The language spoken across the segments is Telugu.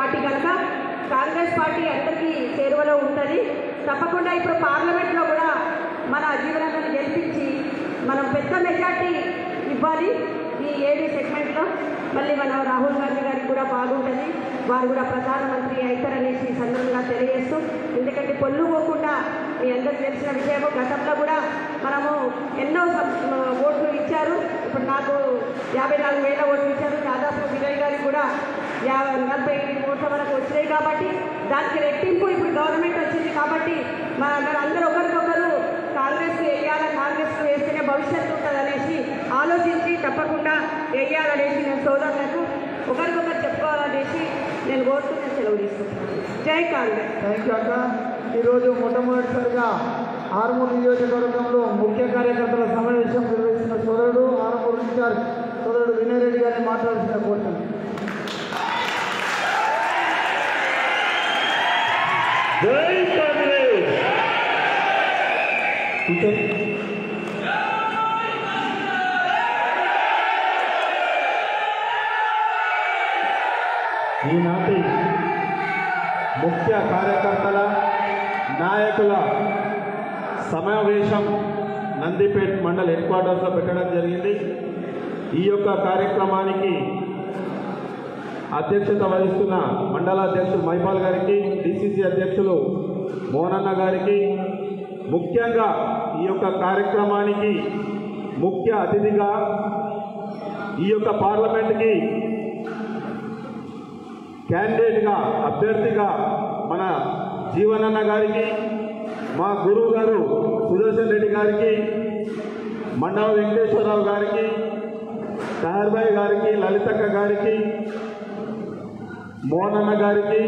పార్టీ కనుక కాంగ్రెస్ పార్టీ అందరికీ చేరువలో ఉంటుంది తప్పకుండా ఇప్పుడు పార్లమెంట్లో కూడా మన జీవనాన్ని గెలిపించి మనం పెద్ద మెజార్టీ ఇవ్వాలి ఈ ఏడీ సెగ్మెంట్లో మళ్ళీ మన రాహుల్ గాంధీ గారికి కూడా బాగుంటుంది వారు కూడా ప్రధానమంత్రి అవుతారనేసి ఈ సందర్భంగా తెలియజేస్తూ ఎందుకంటే పొల్లు పోకుండా మీ అందరికీ తెలిసిన విషయము గతంలో కూడా మనము ఎన్నో సం- ఓట్లు ఇచ్చారు ఇప్పుడు నాకు యాభై నాలుగు వేల ఓట్లు ఇచ్చారు దాదాపు విజయ్ గారికి కూడా యాభై నలభై ఓట్ల వరకు వచ్చినాయి కాబట్టి దానికి రెట్టింపు ఇప్పుడు గవర్నమెంట్ వచ్చింది కాబట్టి మన అందరూ ఒకరికొకరు కాంగ్రెస్ వేయాలి కాంగ్రెస్ వేస్తేనే భవిష్యత్తు ఉంటుంది అనేసి ఆలోచించి తప్పకుండా వేయాలనేసి నేను సోదరులకు ఒకరికొకరు చెప్పుకోవాలనేసి నేను కోరుతూ నేను సెలవు తీసుకుంటున్నాను జై కాంగ్రెస్ థ్యాంక్ యూ అక్క ఈరోజు మొట్టమొదటిసారిగా ఆరుమూరు నియోజకవర్గంలో ముఖ్య కార్యకర్తల సమావేశం నిర్వహిస్తున్న సోదరుడు ఆరుమూరు ఇన్ఛార్జ్ సోదరుడు వినయ్ రెడ్డి గారిని మాట్లాడాల్సిన కోరుతున్నాను జై కాంగ్రెస్ ఈనాటి ముఖ్య కార్యకర్తల నాయకుల సమావేశం నందిపేట్ మండల్ హెడ్ క్వార్టర్స్లో పెట్టడం జరిగింది ఈ యొక్క కార్యక్రమానికి అధ్యక్షత వహిస్తున్న మండల అధ్యక్షులు మైపాల్ గారికి డిసిసి అధ్యక్షులు మోహనన్న గారికి ముఖ్యంగా ఈ యొక్క కార్యక్రమానికి ముఖ్య అతిథిగా ఈ యొక్క పార్లమెంట్కి క్యాండిడేట్గా అభ్యర్థిగా మన జీవనన్న గారికి మా గురువు గారు సుదర్శన్ రెడ్డి గారికి మండవ వెంకటేశ్వరరావు గారికి తహర్బాయ్ గారికి లలితక్క గారికి మోహనన్న గారికి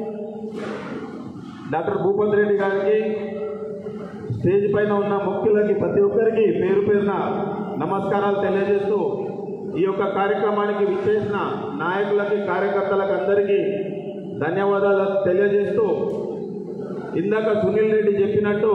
డాక్టర్ భూపత్ రెడ్డి గారికి స్టేజ్ పైన ఉన్న ముఖ్యులకి ప్రతి ఒక్కరికి పేరు పేరున నమస్కారాలు తెలియజేస్తూ ఈ యొక్క కార్యక్రమానికి విచ్చేసిన నాయకులకి కార్యకర్తలకు అందరికీ ధన్యవాదాలు తెలియజేస్తూ ఇందాక సునీల్ రెడ్డి చెప్పినట్టు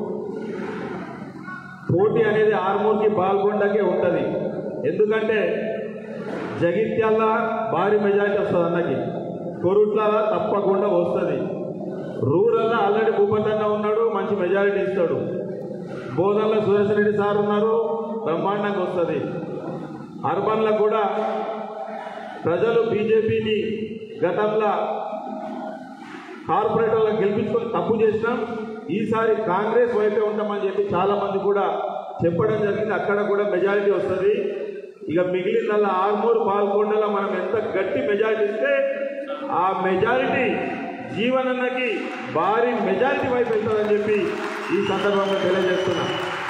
పోటీ అనేది ఆర్మూర్కి బాల్గొండకే ఉంటుంది ఎందుకంటే జగిత్యాల భారీ మెజారిటీ వస్తుంది అన్నకి కొరుట్ల తప్పకుండా వస్తుంది రూరల్లో ఆల్రెడీ భూపతన్న ఉన్నాడు మంచి మెజారిటీ ఇస్తాడు బోధనలో సురేష్ రెడ్డి సార్ ఉన్నారు బ్రహ్మాండంగా వస్తుంది అర్బన్లో కూడా ప్రజలు బీజేపీని గతంలో కార్పొరేటర్లను గెలిపించుకొని తప్పు చేసినాం ఈసారి కాంగ్రెస్ వైపే ఉంటామని చెప్పి చాలా మంది కూడా చెప్పడం జరిగింది అక్కడ కూడా మెజారిటీ వస్తుంది ఇక మిగిలిన ఆర్మూరు పాల్గొండలో మనం ఎంత గట్టి మెజారిటీ ఇస్తే ఆ మెజారిటీ జీవనన్నకి భారీ మెజారిటీ వైపు వెళ్తుందని చెప్పి ఈ సందర్భంగా తెలియజేస్తున్నా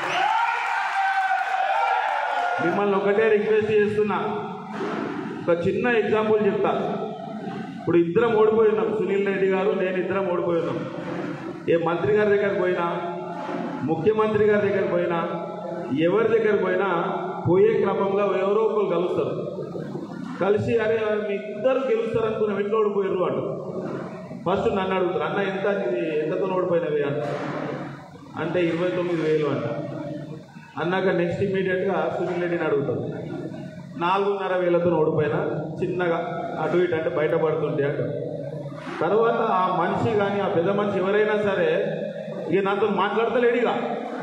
మిమ్మల్ని ఒకటే రిక్వెస్ట్ చేస్తున్నా ఒక చిన్న ఎగ్జాంపుల్ చెప్తా ఇప్పుడు ఇద్దరం ఓడిపోయినాం సునీల్ రెడ్డి గారు నేను ఇద్దరం ఓడిపోయినాం ఏ మంత్రి గారి దగ్గరికి పోయినా ముఖ్యమంత్రి గారి దగ్గరికి పోయినా ఎవరి దగ్గరికి పోయినా పోయే క్రమంలో ఎవరో ఒకరు కలుస్తారు కలిసి అరే మీ ఇద్దరు గెలుస్తారు అనుకున్న ఎట్లా ఓడిపోయారు అంట ఫస్ట్ నన్ను అడుగుతారు అన్న ఎంత ఇది ఎంతతో ఓడిపోయినవి అంట అంటే ఇరవై తొమ్మిది వేలు అంట అన్నాక నెక్స్ట్ ఇమీడియట్గా సునీల్ రెడ్డిని అడుగుతారు నాలుగున్నర వేలతో ఓడిపోయినా చిన్నగా అటు ఇటు అంటే బయటపడుతుంటే అంట తర్వాత ఆ మనిషి కానీ ఆ పెద్ద మనిషి ఎవరైనా సరే ఇక నాతో మాట్లాడతలేడు ఇక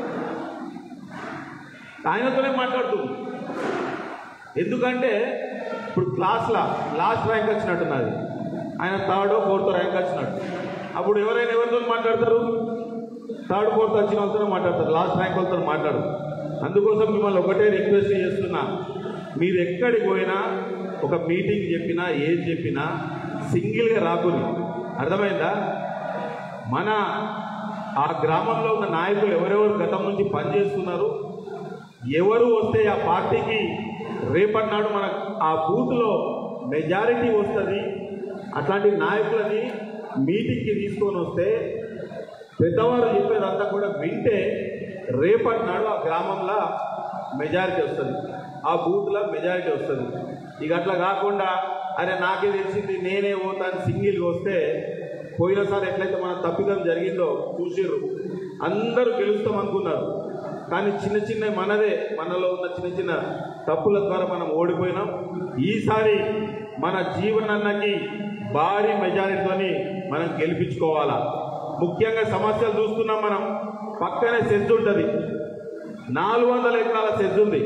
ఆయనతోనే మాట్లాడుతుంది ఎందుకంటే ఇప్పుడు క్లాస్లో లాస్ట్ ర్యాంక్ వచ్చినట్టున్నది ఆయన థర్డ్ ఫోర్త్ ర్యాంక్ వచ్చినట్టు అప్పుడు ఎవరైనా ఎవరితో మాట్లాడతారు థర్డ్ ఫోర్త్ వచ్చిన వాళ్ళతో మాట్లాడతారు లాస్ట్ ర్యాంక్ వాళ్ళతో మాట్లాడు అందుకోసం మిమ్మల్ని ఒకటే రిక్వెస్ట్ చేస్తున్నా మీరు ఎక్కడికి పోయినా ఒక మీటింగ్ చెప్పినా ఏది చెప్పినా సింగిల్గా రాకుని అర్థమైందా మన ఆ గ్రామంలో ఉన్న నాయకులు ఎవరెవరు గతం నుంచి పనిచేస్తున్నారు ఎవరు వస్తే ఆ పార్టీకి రేపటి నాడు మన ఆ బూత్లో మెజారిటీ వస్తుంది అట్లాంటి నాయకులని మీటింగ్కి తీసుకొని వస్తే పెద్దవారు చెప్పేదంతా కూడా వింటే రేపటి నాడు ఆ గ్రామంలో మెజారిటీ వస్తుంది ఆ బూత్లో మెజారిటీ వస్తుంది ఇక అట్లా కాకుండా అరే నాకే తెలిసింది నేనే పోతాను సింగిల్గా వస్తే పోయినసారి ఎట్లయితే మన తప్పిదం జరిగిందో చూసిర్రు అందరూ గెలుస్తాం అనుకున్నారు కానీ చిన్న చిన్న మనదే మనలో ఉన్న చిన్న చిన్న తప్పుల ద్వారా మనం ఓడిపోయినాం ఈసారి మన జీవనన్నకి భారీ మెజారిటీతోని మనం గెలిపించుకోవాలా ముఖ్యంగా సమస్యలు చూస్తున్నాం మనం పక్కనే సెజ్ ఉంటుంది నాలుగు వందల ఎకరాల సెజ్ ఉంది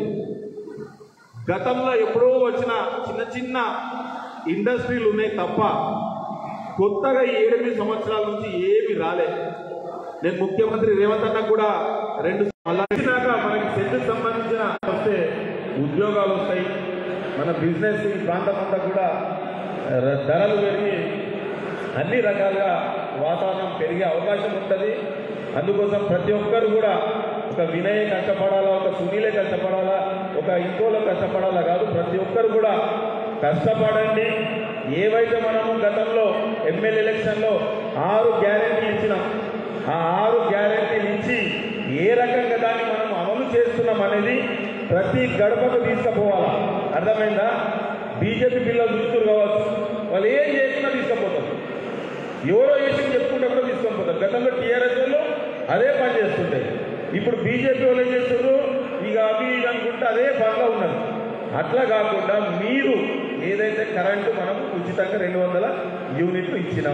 గతంలో ఎప్పుడో వచ్చిన చిన్న చిన్న ఇండస్ట్రీలు ఉన్నాయి తప్ప కొత్తగా ఈ ఏడెనిమిది సంవత్సరాల నుంచి ఏమి రాలే నేను ముఖ్యమంత్రి రేవంత్ అన్న కూడా రెండు మళ్ళా వచ్చినాక మనకి సెజ్కి సంబంధించిన వస్తే ఉద్యోగాలు వస్తాయి మన బిజినెస్ ఈ ప్రాంతం అంతా కూడా ర- ధరలు పెరిగి అన్ని రకాలుగా వాతావరణం పెరిగే అవకాశం ఉంటుంది అందుకోసం ప్రతి ఒక్కరు కూడా ఒక వినయ్ కష్టపడాలా ఒక సునీలే కష్టపడాలా ఒక ఇంకోలో కష్టపడాలా కాదు ప్రతి ఒక్కరు కూడా కష్టపడండి ఏవైతే మనము గతంలో ఎమ్మెల్యే ఎలక్షన్లో ఆరు గ్యారెంటీలు ఇచ్చినాం ఆ ఆరు గ్యారెంటీలు ఇచ్చి ఏ రకంగా దాన్ని మనం అమలు చేస్తున్నాం అనేది ప్రతి గడపకు తీసుకుపోవాలా అర్థమైందా బీజేపీ పిల్లలు చూస్తున్నారు కావచ్చు వాళ్ళు ఏం చేయకుండా తీసుకుపోతారు ఎవరో చేసి చెప్పుకుంటే కూడా తీసుకొని పోతారు గతంలో టీఆర్ఎస్ వాళ్ళు అదే పని చేస్తుంటాయి ఇప్పుడు బీజేపీ వాళ్ళు ఏం చేస్తున్నారు ఇక అవి ఇవి అనుకుంటే అదే పనిలో ఉన్నారు అట్లా కాకుండా మీరు ఏదైతే కరెంటు మనం ఉచితంగా రెండు వందల యూనిట్లు ఇచ్చినాం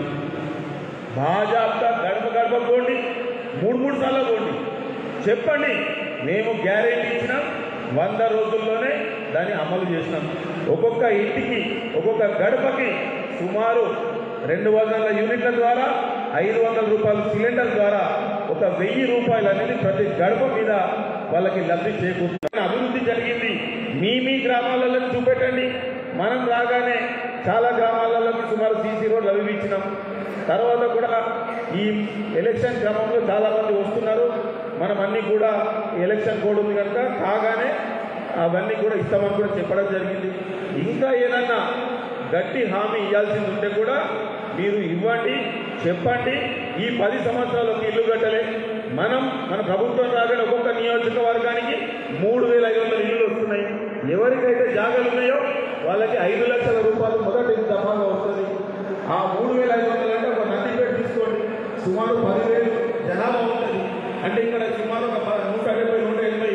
భాజపా గడప గడప పోండి మూడు మూడు సార్లు పోండి చెప్పండి మేము గ్యారెంటీ ఇచ్చినాం వంద రోజుల్లోనే దాన్ని అమలు చేసినాం ఒక్కొక్క ఇంటికి ఒక్కొక్క గడపకి సుమారు రెండు వందల యూనిట్ల ద్వారా ఐదు వందల రూపాయల సిలిండర్ ద్వారా ఒక వెయ్యి రూపాయలు అనేది ప్రతి గడప మీద వాళ్ళకి లబ్ధి చేకూరుతుంది అభివృద్ధి జరిగింది మీ మీ గ్రామాలలో చూపెట్టండి మనం రాగానే చాలా గ్రామాలలో సుమారు సీసీ రోడ్లు అవి ఇచ్చినాం తర్వాత కూడా ఈ ఎలక్షన్ క్రమంలో చాలా మంది వస్తున్నారు మనం అన్ని కూడా ఎలక్షన్ కోడ్ ఉంది కనుక కాగానే అవన్నీ కూడా ఇస్తామని కూడా చెప్పడం జరిగింది ఇంకా ఏదన్నా గట్టి హామీ ఇవ్వాల్సింది ఉంటే కూడా మీరు ఇవ్వండి చెప్పండి ఈ పది సంవత్సరాలు ఒక ఇల్లు కట్టలే మనం మన ప్రభుత్వం రాగానే ఒక్కొక్క నియోజకవర్గానికి మూడు వేల ఐదు వందల ఇల్లులు వస్తున్నాయి ఎవరికైతే జాగాలు ఉన్నాయో వాళ్ళకి ఐదు లక్షల రూపాయలు మొదటి దఫాగా వస్తుంది ఆ మూడు వేల ఐదు వందలు అంటే ఒక నందిపేట తీసుకోండి సుమారు పదివేలు జనాభా ఉంటుంది అంటే ఇక్కడ సుమారు ఒక ప- నూట డెబ్బై నూట ఎనభై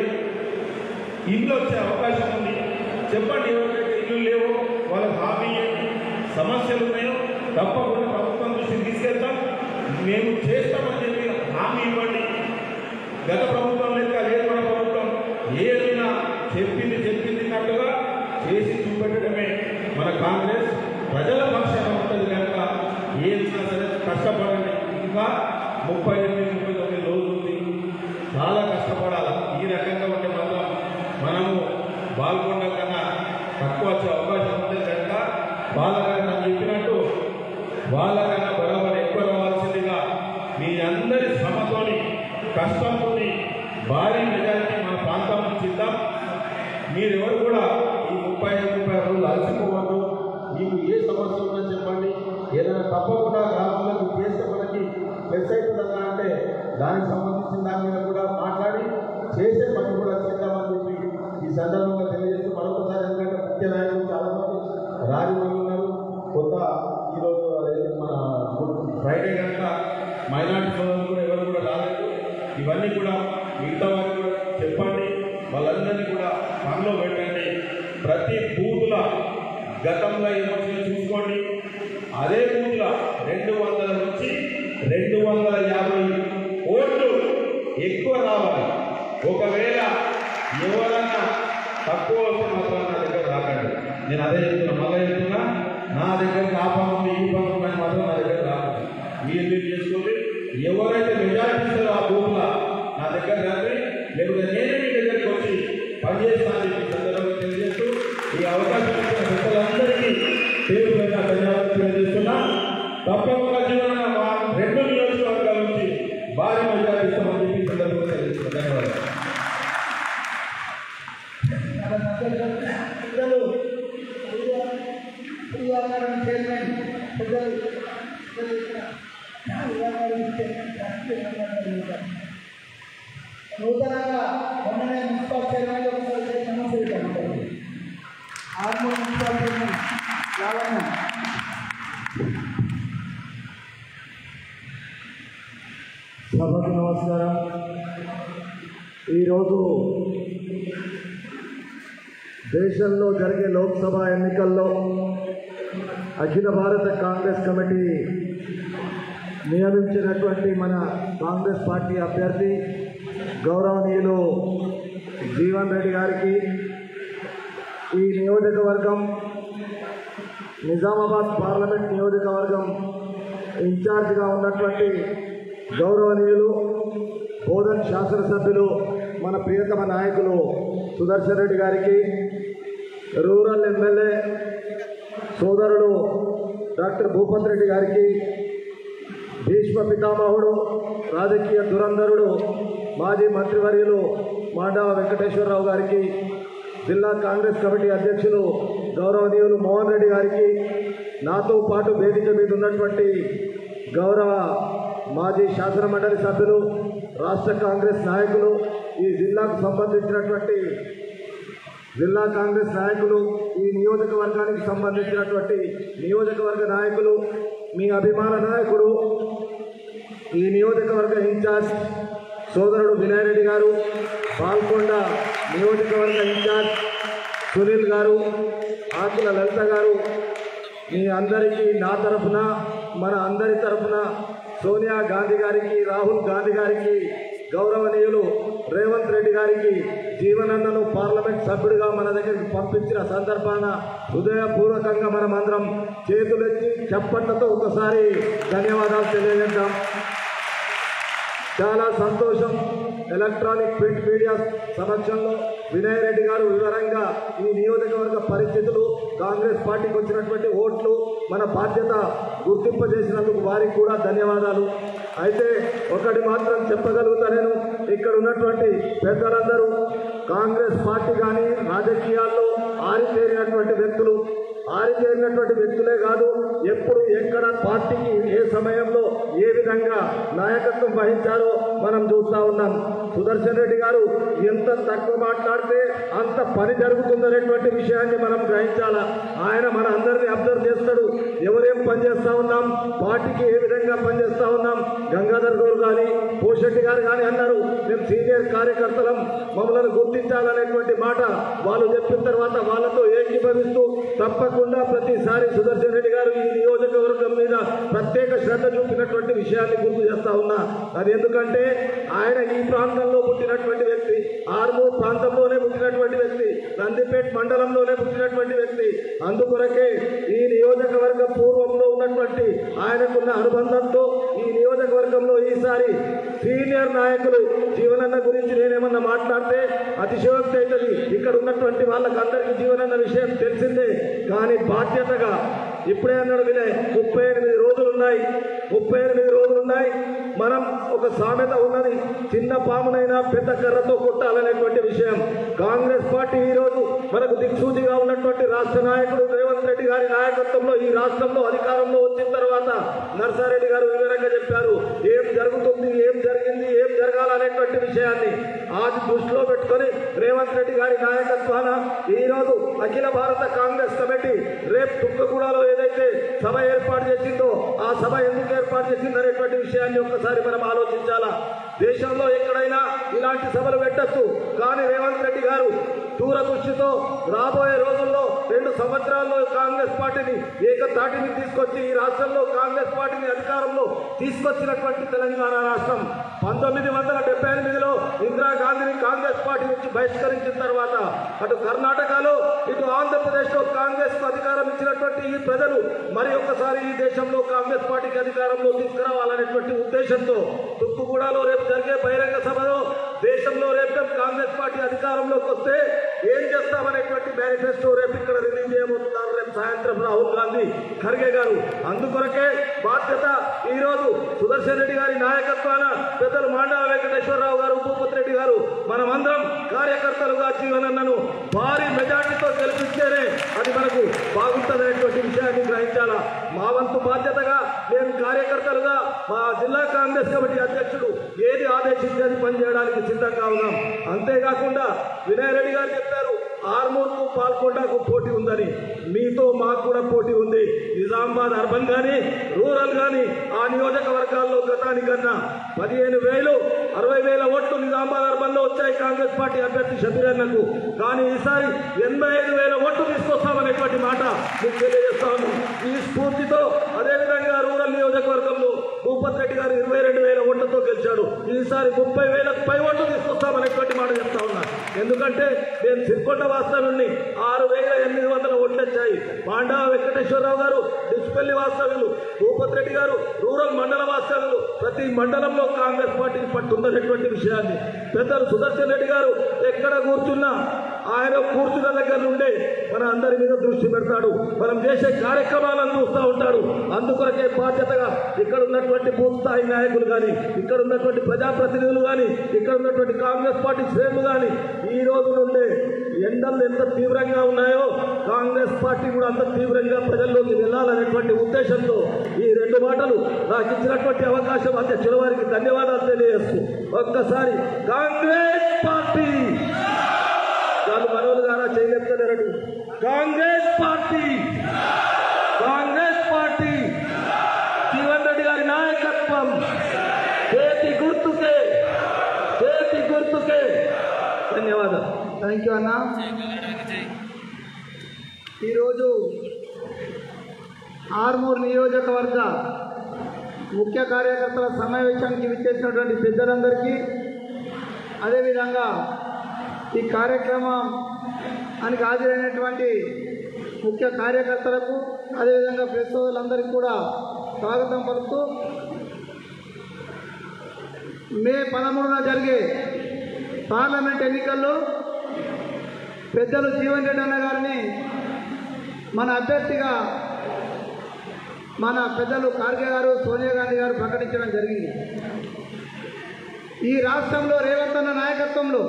ఇల్లు వచ్చే అవకాశం ఉంది చెప్పండి ఎవరికైతే ఇల్లు లేవో వాళ్ళకి హామీ ఏంటి సమస్యలు ఉన్నాయో తప్పకుండా ప్రభుత్వం దృష్టికి తీసుకెళ్తాం మేము చేస్తామని చెప్పి హామీ ఇవ్వండి గత ప్రభుత్వం లెక్క లేదు మన ప్రభుత్వం ఏదైనా చెప్పింది చెప్పిందిన్నట్టుగా చేసి చూపెట్టడమే మన కాంగ్రెస్ ప్రజల పక్షాన ఉంటుంది కనుక ఏదైనా సరే కష్టపడండి ఇంకా ముప్పై ఎనిమిది ముప్పై తొమ్మిది రోజులు ఉంది చాలా కష్టపడాలి ఈ రకంగా ఉంటే మాత్రం మనము బాల్కొండ కన్నా తక్కువ వచ్చే అవకాశం ఉంటుంది కనుక వాళ్ళకన్నా నేను చెప్పినట్టు వాళ్ళకన్నా బరాబర్ ఎక్కువ రావాల్సిందిగా మీ అందరి శ్రమతోని కష్టంతోని భారీ మెజారిటీ మన ప్రాంతం నుంచి ఇద్దాం మీరెవరు కూడా ఈ ముప్పై ఐదు ముప్పై ఆరు రోజులు అలసిపోవద్దు మీకు ఏ సమస్య ఉన్నా చెప్పండి ఏదైనా తప్పకుండా గ్రామాలకు చేస్తే మనకి ప్లస్ అవుతుందా అంటే దానికి సంబంధించిన దాని మీద కూడా మాట్లాడి చేసే పని కూడా చేద్దామని చెప్పి ఈ సందర్భంగా తెలియజేస్తూ మరొకసారి ఎందుకంటే ముఖ్య నాయకులు చాలా మంది రాజమండ్రి ఉన్నారు కొత్త ఈరోజు అదే మన ఫ్రైడే కనుక మైనార్టీ సోదరులు కూడా ఎవరు కూడా రాలేదు ఇవన్నీ కూడా మిగతా వారికి కూడా చెప్పండి వాళ్ళందరినీ కూడా పనిలో పెట్టండి ప్రతి బూతుల గతంలో ఏమొచ్చిందో చూసుకోండి అదే బూతుల రెండు వందల నుంచి రెండు వందల యాభై ఓట్లు ఎక్కువ రావాలి ఒకవేళ ఎవరన్నా తక్కువ వస్తే మాత్రం నా దగ్గర రాకండి నేను అదే చెప్తున్నా మళ్ళీ చెప్తున్నా నా దగ్గర ఆ పని ఉంది ఈ పని ఉందని మాత్రం నా దగ్గర రాకండి మీరు మీరు చేసుకోండి ఎవరైతే మెజారిటీ ఇస్తారో ఆ బూత్ల నా దగ్గర రండి లేకపోతే నేనే మీ దగ్గరికి వచ్చి పనిచేస్తానని చెప్పి ఈ సందర్భంగా తెలియజేస్తూ ఈ అవకాశం ఇచ్చిన పెద్దలందరికీ పేరు పైన ధన్యవాదాలు తెలియజేస్తున్నా తప్పకుండా జీవన మా రెండు నియోజకవర్గాల నుంచి భారీ మెజారిటీ ఇస్తామని చెప్పి ఈ సందర్భంగా తెలియజేస్తున్నా ధన్యవాదాలు పెద్దలు ప్రియాకారం చైర్మన్ పెద్దలు పెద్దలు ఇక్కడ ప్రియాకారం చైర్మన్ నూతనంగా మొన్ననే మున్సిపల్ చైర్మన్ ఒకసారి సమస్య పెట్టాను ఆర్మూర్ మున్సిపల్ చైర్మన్ లావణ్య సభకు నమస్కారం ఈరోజు దేశంలో జరిగే లోక్సభ ఎన్నికల్లో అఖిల భారత కాంగ్రెస్ కమిటీ నియమించినటువంటి మన కాంగ్రెస్ పార్టీ అభ్యర్థి గౌరవనీయులు జీవన్ రెడ్డి గారికి ఈ నియోజకవర్గం నిజామాబాద్ పార్లమెంట్ నియోజకవర్గం ఇన్ఛార్జిగా ఉన్నటువంటి గౌరవనీయులు బోధన్ శాసనసభ్యులు మన ప్రియతమ నాయకులు సుదర్శన్ రెడ్డి గారికి రూరల్ ఎమ్మెల్యే సోదరుడు డాక్టర్ భూపత్ రెడ్డి గారికి భీష్మ పితామహుడు రాజకీయ దురంధరుడు మాజీ మంత్రివర్యులు మాండవ వెంకటేశ్వరరావు గారికి జిల్లా కాంగ్రెస్ కమిటీ అధ్యక్షులు గౌరవనీయులు మోహన్ రెడ్డి గారికి నాతో పాటు వేదిక మీద ఉన్నటువంటి గౌరవ మాజీ శాసన మండలి సభ్యులు రాష్ట్ర కాంగ్రెస్ నాయకులు ఈ జిల్లాకు సంబంధించినటువంటి జిల్లా కాంగ్రెస్ నాయకులు ఈ నియోజకవర్గానికి సంబంధించినటువంటి నియోజకవర్గ నాయకులు మీ అభిమాన నాయకుడు ఈ నియోజకవర్గ ఇన్ఛార్జ్ సోదరుడు వినయ్ రెడ్డి గారు పాల్కొండ నియోజకవర్గ ఇన్ఛార్జ్ సునీల్ గారు ఆకుల లలిత గారు మీ అందరికీ నా తరఫున మన అందరి తరఫున సోనియా గాంధీ గారికి రాహుల్ గాంధీ గారికి గౌరవనీయులు రేవంత్ రెడ్డి గారికి జీవనన్నను పార్లమెంట్ సభ్యుడిగా మన దగ్గరికి పంపించిన సందర్భాన హృదయపూర్వకంగా మనమందరం చేతులెత్తి చప్పట్లతో ఒకసారి ధన్యవాదాలు తెలియజేద్దాం చాలా సంతోషం ఎలక్ట్రానిక్ ప్రింట్ మీడియా సమక్షంలో వినయ్ రెడ్డి గారు వివరంగా ఈ నియోజకవర్గ పరిస్థితులు కాంగ్రెస్ పార్టీకి వచ్చినటువంటి ఓట్లు మన బాధ్యత గుర్తింపజేసినందుకు వారికి కూడా ధన్యవాదాలు అయితే ఒకటి మాత్రం చెప్పగలుగుతా నేను ఇక్కడ ఉన్నటువంటి పెద్దలందరూ కాంగ్రెస్ పార్టీ కానీ రాజకీయాల్లో ఆరితేరినటువంటి వ్యక్తులు ఆరితేరినటువంటి వ్యక్తులే కాదు ఎప్పుడు ఎక్కడ పార్టీకి ఏ సమయంలో ఏ విధంగా నాయకత్వం వహించారో మనం చూస్తా ఉన్నాం సుదర్శన్ రెడ్డి గారు ఎంత తక్కువ మాట్లాడితే అంత పని జరుగుతుందనేటువంటి విషయాన్ని మనం గ్రహించాలా ఆయన మన అందరినీ అబ్జర్వ్ చేస్తాడు ఎవరేం పని చేస్తా ఉన్నాం పార్టీకి ఏ విధంగా పనిచేస్తా ఉన్నాం గంగాధర్ గౌడ్ కానీ పోషెట్టి గారు కానీ అన్నారు మేము సీనియర్ కార్యకర్తలం మమ్మల్ని గుర్తించాలనేటువంటి మాట వాళ్ళు చెప్పిన తర్వాత వాళ్ళతో ఏకీభవిస్తూ తప్పకుండా ప్రతిసారి సుదర్శన్ రెడ్డి గారు ఈ నియోజకవర్గం మీద ప్రత్యేక శ్రద్ధ చూపినటువంటి విషయాన్ని గుర్తు చేస్తా ఉన్నా అది ఎందుకంటే ఆయన ఈ ప్రాంతంలో పుట్టినటువంటి వ్యక్తి ఆర్మూర్ ప్రాంతంలోనే పుట్టినటువంటి వ్యక్తి నందిపేట్ మండలంలోనే పుట్టినటువంటి వ్యక్తి అందుకొరకే ఈ నియోజకవర్గ పూర్వంలో ఉన్నటువంటి ఆయనకున్న అనుబంధంతో ఈ నియోజకవర్గంలో ఈసారి సీనియర్ నాయకులు జీవనన్న గురించి నేనేమన్నా మాట్లాడితే అతిశయోక్తి అవుతుంది ఇక్కడ ఉన్నటువంటి వాళ్ళకందరికీ జీవనన్న విషయం తెలిసిందే కానీ బాధ్యతగా ఇప్పుడే అన్నాడు వినయ్ ముప్పై ఎనిమిది రోజులు ఉన్నాయి ముప్పై ఎనిమిది రోజులు ఉన్నాయి మనం ఒక సామెత ఉన్నది చిన్న పామునైనా పెద్ద కర్రతో కొట్టాలనేటువంటి విషయం కాంగ్రెస్ పార్టీ ఈ రోజు మనకు దిక్సూచిగా ఉన్నటువంటి రాష్ట్ర నాయకుడు రేవంత్ రెడ్డి గారి నాయకత్వంలో ఈ రాష్ట్రంలో అధికారంలో వచ్చిన తర్వాత నర్సారెడ్డి గారు వివరంగా చెప్పారు ఏం జరుగుతుంది ఏం జరిగింది ఏం జరగాలనేటువంటి విషయాన్ని ఆది దృష్టిలో పెట్టుకొని రేవంత్ రెడ్డి గారి నాయకత్వాన ఈ రోజు అఖిల భారత కాంగ్రెస్ కమిటీ రేపు తుక్కగూడలో ఏదైతే సభ ఏర్పాటు చేసిందో ఆ సభ ఎందుకు ఏర్పాటు చేసింది అనేటువంటి విషయాన్ని ఒక్కసారి మనం ఆలోచించాలా దేశంలో ఎక్కడైనా ఇలాంటి సభలు పెట్టచ్చు కానీ రేవంత్ రెడ్డి గారు దూరదృష్టితో రాబోయే రోజుల్లో రెండు సంవత్సరాల్లో కాంగ్రెస్ పార్టీని ఏకతాటిని తీసుకొచ్చి ఈ రాష్ట్రంలో కాంగ్రెస్ పార్టీని అధికారంలో తీసుకొచ్చినటువంటి తెలంగాణ రాష్ట్రం పంతొమ్మిది వందల డెబ్బై ఎనిమిదిలో ఇందిరాగాంధీని కాంగ్రెస్ పార్టీ నుంచి బహిష్కరించిన తర్వాత అటు కర్ణాటకలో ఇటు ఆంధ్రప్రదేశ్లో కాంగ్రెస్ కు అధికారం ఇచ్చినటువంటి ఈ ప్రజలు మరి ఒక్కసారి ఈ దేశంలో కాంగ్రెస్ పార్టీకి అధికారంలో తీసుకురావాలనేటువంటి ఉద్దేశంతో తుక్కుగూడలో రేపు జరిగే బహిరంగ సభలో దేశంలో రేపు కాంగ్రెస్ పార్టీ అధికారంలోకి వస్తే ఏం చేస్తామనేటువంటి మేనిఫెస్టో రేపు ఇక్కడ రిలీజ్ చేయబోతున్నారు రేపు సాయంత్రం రాహుల్ గాంధీ ఖర్గే గారు అందుకొరకే బాధ్యత ఈ రోజు సుదర్శన్ రెడ్డి గారి నాయకత్వాన పెద్దలు మాండవ వెంకటేశ్వరరావు గారు భూపతి రెడ్డి గారు మనమందరం కార్యకర్తలుగా జీవనన్నను భారీ మెజార్టీతో గెలిపిస్తేనే అది మనకు బాగుంటుందనేటువంటి విషయాన్ని గ్రహించాలా మా వంతు బాధ్యతగా మేము కార్యకర్తలుగా మా జిల్లా కాంగ్రెస్ కమిటీ అధ్యక్షుడు ఏది ఆదేశించి అది పనిచేయడానికి సిద్ధంగా ఉన్నాం అంతేకాకుండా వినయ్ రెడ్డి గారు చెప్పారు ఆర్మూర్కు పాల్కొండకు పోటీ ఉందని మీతో మాకు కూడా పోటీ ఉంది నిజామాబాద్ అర్బన్ కానీ రూరల్ కానీ ఆ నియోజకవర్గాల్లో గతానికన్నా పదిహేను వేలు అరవై వేల ఓట్లు నిజామాబాద్ అర్బన్లో వచ్చాయి కాంగ్రెస్ పార్టీ అభ్యర్థి షబీరన్నకు కానీ ఈసారి ఎనభై ఐదు వేల ఓట్లు తీసుకొస్తామనేటువంటి మాట మీకు తెలియజేస్తాను ఈ స్ఫూర్తితో అదేవిధంగా రూరల్ నియోజకవర్గంలో భూపత్ రెడ్డి గారు ఇరవై రెండు వేల ఓట్లతో గెలిచాడు ఈసారి ముప్పై వేలకు పై ఓట్లు తీసుకొస్తామనేటువంటి మాట చెప్తా ఉన్నా ఎందుకంటే నేను సిరికొండ వాస్తవ్యుడిని ఆరు వేల ఎనిమిది వందల ఓట్లు వచ్చాయి పాండా వెంకటేశ్వరరావు గారు డిస్పెల్లి వాస్తవ్యులు భూపత్ రెడ్డి గారు రూరల్ మండల వాస్తవ్యులు ప్రతి మండలంలో కాంగ్రెస్ పార్టీకి పట్టుందనేటువంటి విషయాన్ని పెద్దలు సుదర్శన్ రెడ్డి గారు ఎక్కడ కూర్చున్నా ఆయన కూర్చున్న దగ్గర నుండే మన అందరి మీద దృష్టి పెడతాడు మనం చేసే కార్యక్రమాలను చూస్తూ ఉంటాడు అందుకొరకే బాధ్యతగా ఇక్కడ ఉన్నటువంటి బూత్ స్థాయి నాయకులు కానీ ఇక్కడ ఉన్నటువంటి ప్రజాప్రతినిధులు కానీ ఇక్కడ ఉన్నటువంటి కాంగ్రెస్ పార్టీ శ్రేణులు కానీ ఈ రోజు నుండే ఎండలు ఎంత తీవ్రంగా ఉన్నాయో కాంగ్రెస్ పార్టీ కూడా అంత తీవ్రంగా ప్రజల్లోకి వెళ్ళాలనేటువంటి ఉద్దేశంతో ఈ రెండు మాటలు నాకు ఇచ్చినటువంటి అవకాశం అధ్యక్షుల వారికి ధన్యవాదాలు తెలియజేస్తూ ఒక్కసారి కాంగ్రెస్ పార్టీ చాలు మనోలు గారా చేయలేపుతున్నారట కాంగ్రెస్ పార్టీ కాంగ్రెస్ పార్టీ జీవన్ రెడ్డి గారి నాయకత్వం చేతి గుర్తుకే చేతి గుర్తుకే ధన్యవాదాలు థ్యాంక్ యూ అన్న ఈరోజు ఆర్మూర్ నియోజకవర్గ ముఖ్య కార్యకర్తల సమావేశానికి విచ్చేసినటువంటి పెద్దలందరికీ అదేవిధంగా ఈ కార్యక్రమం అనికి హాజరైనటువంటి ముఖ్య కార్యకర్తలకు అదేవిధంగా ప్రెస్ సోదరులందరికీ కూడా స్వాగతం పలుకుతూ మే పదమూడున జరిగే పార్లమెంట్ ఎన్నికల్లో పెద్దలు జీవన్ రెడ్డి అన్న గారిని మన అభ్యర్థిగా మన పెద్దలు ఖార్గే గారు సోనియా గాంధీ గారు ప్రకటించడం జరిగింది ఈ రాష్ట్రంలో రేవంత్ అన్న నాయకత్వంలో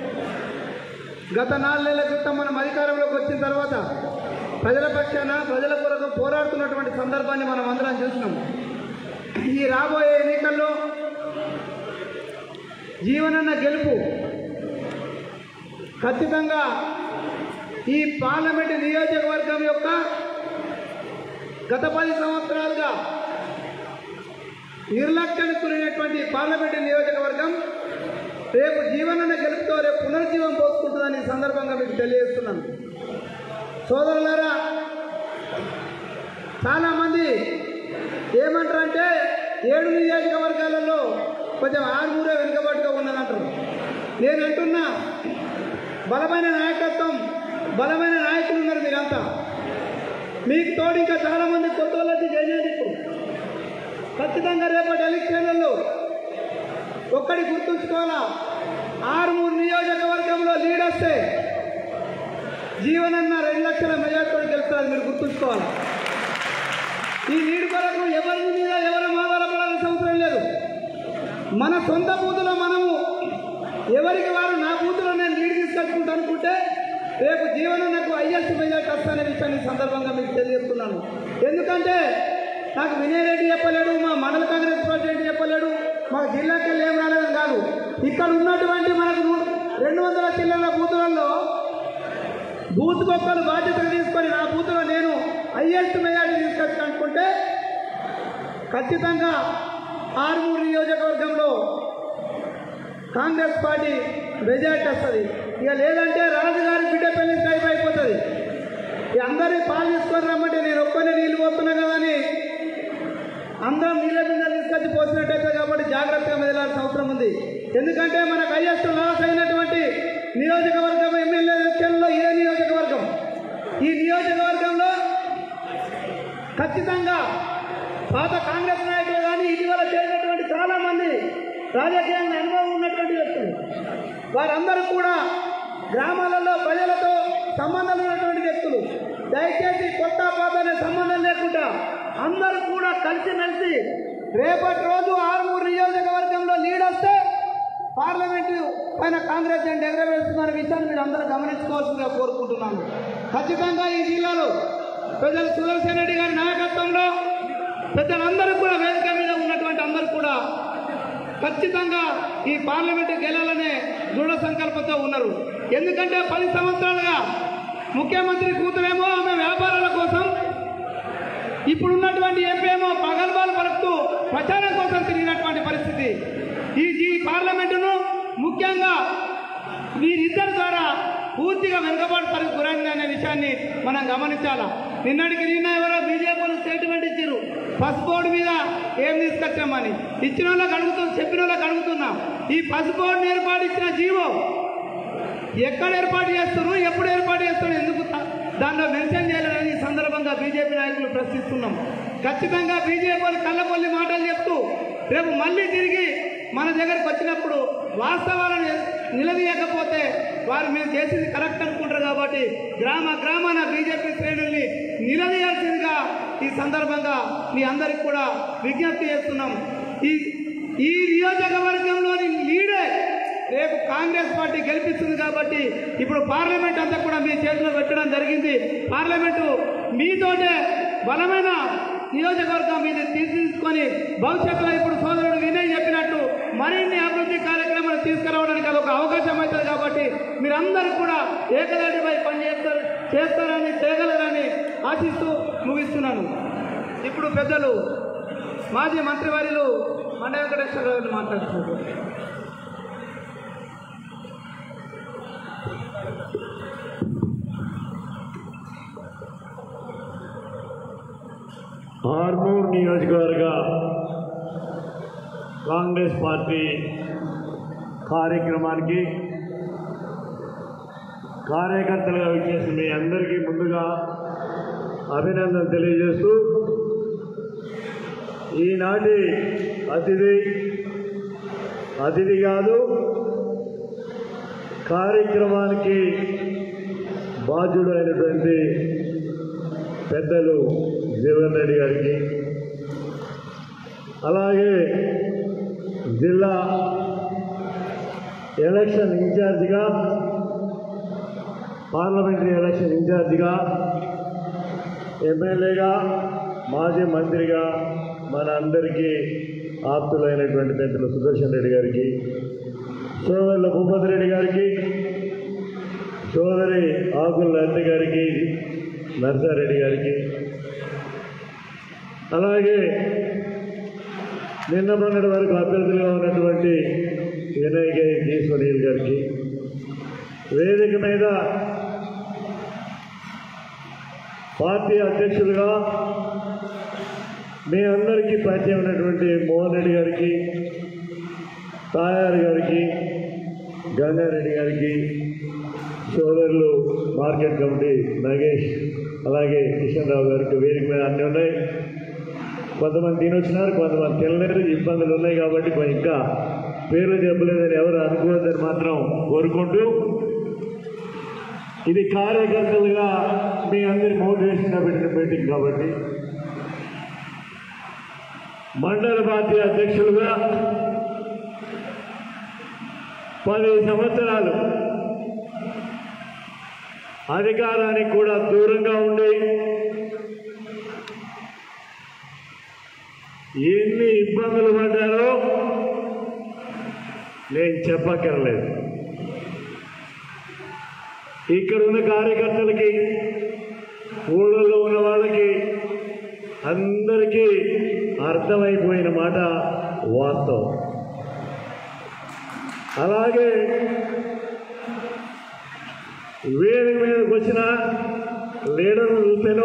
గత నాలుగు నెలల క్రితం మనం అధికారంలోకి వచ్చిన తర్వాత ప్రజల పక్షాన ప్రజల కొరకు పోరాడుతున్నటువంటి సందర్భాన్ని మనం అందరం చూసినాం ఈ రాబోయే ఎన్నికల్లో జీవనన్న గెలుపు ఖచ్చితంగా ఈ పార్లమెంటు నియోజకవర్గం యొక్క గత పది సంవత్సరాలుగా నిర్లక్ష్యానికి గురైనటువంటి పార్లమెంటు నియోజకవర్గం రేపు జీవనన్న గెలుపుతో రేపు పునర్జీవం పోసుకుంటుందని ఈ సందర్భంగా మీకు తెలియజేస్తున్నాను సోదరులారా చాలామంది ఏమంటారంటే ఏడు నియోజకవర్గాలలో కొంచెం ఆరుగురే వెనుకబాటుగా ఉన్నదంటారు నేను అంటున్నా బలమైన నాయకత్వం బలమైన నాయకులు ఉన్నారు మీరంతా మీకు తోడు ఇంకా చాలామంది కొత్త వాళ్ళు వచ్చి చేసేది ఇప్పుడు ఖచ్చితంగా రేపటి ఎలక్షన్లలో ఒక్కడి గుర్తుంచుకోవాలా ఆరుమూరు నియోజకవర్గంలో లీడ్ వస్తే జీవనన్న రెండు లక్షల మెజార్టీతో గెలుస్తారు మీరు గుర్తుంచుకోవాలి ఈ లీడ్ కొరకు ఎవరి మీద ఎవరు ఆధారపడాల్సిన అవసరం లేదు మన సొంత బూతులో మనము ఎవరికి వారు నా బూతులో నేను లీడ్ తీసుకొచ్చుకుంటా అనుకుంటే రేపు జీవనన్నకు హైయెస్ట్ మెజార్టీ వస్తానే విషయాన్ని ఈ సందర్భంగా మీకు తెలియజేస్తున్నాను ఎందుకంటే నాకు వినయ్ రెడ్డి చెప్పలేడు మా మండల కాంగ్రెస్ ప్రెసిడెంట్ చెప్పలేడు మాకు జిల్లాకి వెళ్ళి ఏం రాలేదని కాదు ఇక్కడ ఉన్నటువంటి మనకు నూ- రెండు వందల చిల్లర బూతులలో బూత్ గొప్పలు బాధ్యతలు తీసుకొని నా బూత్లో నేను హైయెస్ట్ మెజార్టీ తీసుకొచ్చి అనుకుంటే ఖచ్చితంగా ఆరుమూరు నియోజకవర్గంలో కాంగ్రెస్ పార్టీ మెజార్టీ వస్తుంది ఇక లేదంటే రాజుగారి బిడ్డ పెళ్లి టైప్ అయిపోతుంది ఇక అందరి పాలు తీసుకొని రమ్మంటే నేను ఒక్కనే నీళ్ళు పోతున్నా కదా అని అందరం నీళ్ళ మీద తీసుకొచ్చి పోసినట్టయితే కాబట్టి జాగ్రత్తగా మెదలాల్సిన అవసరం ఉంది ఎందుకంటే మనకు హైయెస్ట్ లాస్ అయినటువంటి నియోజకవర్గం ఎమ్మెల్యే ఎలక్షన్లో ఇదే నియోజకవర్గం ఈ నియోజకవర్గంలో ఖచ్చితంగా పాత కాంగ్రెస్ నాయకులు కానీ ఇటీవల చేసినటువంటి చాలా మంది రాజకీయంగా అనుభవం ఉన్నటువంటి వ్యక్తులు వారందరూ కూడా గ్రామాలలో ప్రజలతో సంబంధం ఉన్నటువంటి వ్యక్తులు దయచేసి కొత్త పాత అనే సంబంధం లేకుండా అందరూ కూడా కలిసిమెలిసి రేపటి రోజు ఆరుమూరు నియోజకవర్గంలో లీడ్ వస్తే పార్లమెంటు పైన కాంగ్రెస్ జెండా ఎగరవేస్తున్న విషయాన్ని మీరు అందరూ గమనించుకోవాల్సిందిగా కోరుకుంటున్నాను ఖచ్చితంగా ఈ జిల్లాలో ప్రజలు సుదర్శన్ రెడ్డి గారి నాయకత్వంలో పెద్దలందరూ కూడా వేదిక మీద ఉన్నటువంటి అందరూ కూడా ఖచ్చితంగా ఈ పార్లమెంటు గెలాలనే దృఢ సంకల్పంతో ఉన్నారు ఎందుకంటే పది సంవత్సరాలుగా ముఖ్యమంత్రి కూతురేమో ఆమె వ్యాపారాల కోసం ఇప్పుడున్నటువంటి ఎంపీ ఏమో పగల్బాలు పలుకుతూ ప్రచారం కోసం తిరిగినటువంటి పరిస్థితి ఈ ఈ పార్లమెంటును ముఖ్యంగా వీరిద్దరి ద్వారా పూర్తిగా వెనుకబాటు గురైంది అనే విషయాన్ని మనం గమనించాలా నిన్నటికి నిన్న ఎవరో బీజేపీ స్టేట్మెంట్ ఇచ్చారు పసు బోర్డు మీద ఏం తీసుకొచ్చామని ఇచ్చిన వాళ్ళకి అడుగుతూ చెప్పిన వాళ్ళకి అడుగుతున్నాం ఈ పసు బోర్డుని ఏర్పాటు ఇచ్చిన జీవో ఎక్కడ ఏర్పాటు చేస్తారు ఎప్పుడు ఏర్పాటు చేస్తారు ఎందుకు తా- దాంట్లో మెన్షన్ చేయాలని ఈ సందర్భంగా బీజేపీ నాయకులు ప్రశ్నిస్తున్నాం ఖచ్చితంగా బీజేపీ వాళ్ళు కళ్ళకొల్లి మాటలు చెప్తూ రేపు మళ్ళీ తిరిగి మన దగ్గరకు వచ్చినప్పుడు వాస్తవాలను నిలదీయకపోతే వారు మేము చేసింది కరెక్ట్ అనుకుంటారు కాబట్టి గ్రామ గ్రామాన బీజేపీ శ్రేణుల్ని నిలదీయాల్సిందిగా ఈ సందర్భంగా మీ అందరికి కూడా విజ్ఞప్తి చేస్తున్నాం ఈ ఈ నియోజకవర్గంలోని లీడే రేపు కాంగ్రెస్ పార్టీ గెలిపిస్తుంది కాబట్టి ఇప్పుడు పార్లమెంట్ అంతా కూడా మీ చేతిలో పెట్టడం జరిగింది పార్లమెంటు మీతోటే బలమైన నియోజకవర్గం మీద తీర్చిదిద్దుకొని భవిష్యత్తులో ఇప్పుడు సోదరుడు వినయ్ చెప్పినట్టు మరిన్ని అభివృద్ధి కార్యక్రమాలు తీసుకురావడానికి అది ఒక అవకాశం అవుతుంది కాబట్టి మీరందరూ కూడా ఏకదాటిపై పనిచేస్తారు చేస్తారని చేయగలరని ఆశిస్తూ ముగిస్తున్నాను ఇప్పుడు పెద్దలు మాజీ మంత్రివర్యులు మండ వెంకటేశ్వరరావు గారు మాట్లాడుతున్నారు ఆర్మూర్ నియోజకవర్గ కాంగ్రెస్ పార్టీ కార్యక్రమానికి కార్యకర్తలుగా విచ్చేసిన మీ అందరికీ ముందుగా అభినందన తెలియజేస్తూ ఈనాటి అతిథి అతిథి కాదు కార్యక్రమానికి బాధ్యుడు అయినటువంటి పెద్దలు జీవన్ రెడ్డి గారికి అలాగే జిల్లా ఎలక్షన్ ఇన్ఛార్జిగా పార్లమెంటరీ ఎలక్షన్ ఇన్ఛార్జిగా ఎమ్మెల్యేగా మాజీ మంత్రిగా మన అందరికీ ఆప్తులైనటువంటి పెద్దలు సుదర్శన్ రెడ్డి గారికి సోదరులు భూపతి రెడ్డి గారికి సోదరి ఆకుల లలిత గారికి నర్సారెడ్డి గారికి అలాగే నిన్న మొన్నటి వరకు అభ్యర్థులుగా ఉన్నటువంటి వినయ్ గారి జి సునీల్ గారికి వేదిక మీద పార్టీ అధ్యక్షులుగా మీ అందరికీ పరిచయం ఉన్నటువంటి మోహన్ రెడ్డి గారికి తాయారు గారికి గంగారెడ్డి గారికి సోదరులు మార్కెట్ కమిటీ నగేష్ అలాగే కిషన్ రావు గారికి వేదిక మీద అన్నీ ఉన్నాయి కొంతమంది తినొచ్చినారు కొంతమంది తినలేరు ఇబ్బందులు ఉన్నాయి కాబట్టి కొంచెం ఇంకా పేర్లు చెప్పలేదని ఎవరు అనుకోవద్దని మాత్రం కోరుకుంటూ ఇది కార్యకర్తలుగా మీ అందరి మోటివేషన్గా పెట్టిన మీటింగ్ కాబట్టి మండల పార్టీ అధ్యక్షులుగా పది సంవత్సరాలు అధికారానికి కూడా దూరంగా ఉండి ఎన్ని ఇబ్బందులు పడ్డారో నేను చెప్పక్కర్లేదు ఇక్కడ ఉన్న కార్యకర్తలకి ఊళ్ళల్లో ఉన్న వాళ్ళకి అందరికీ అర్థమైపోయిన మాట వాస్తవం అలాగే వేదిక మీదకి వచ్చిన లీడర్లు చూస్తేనో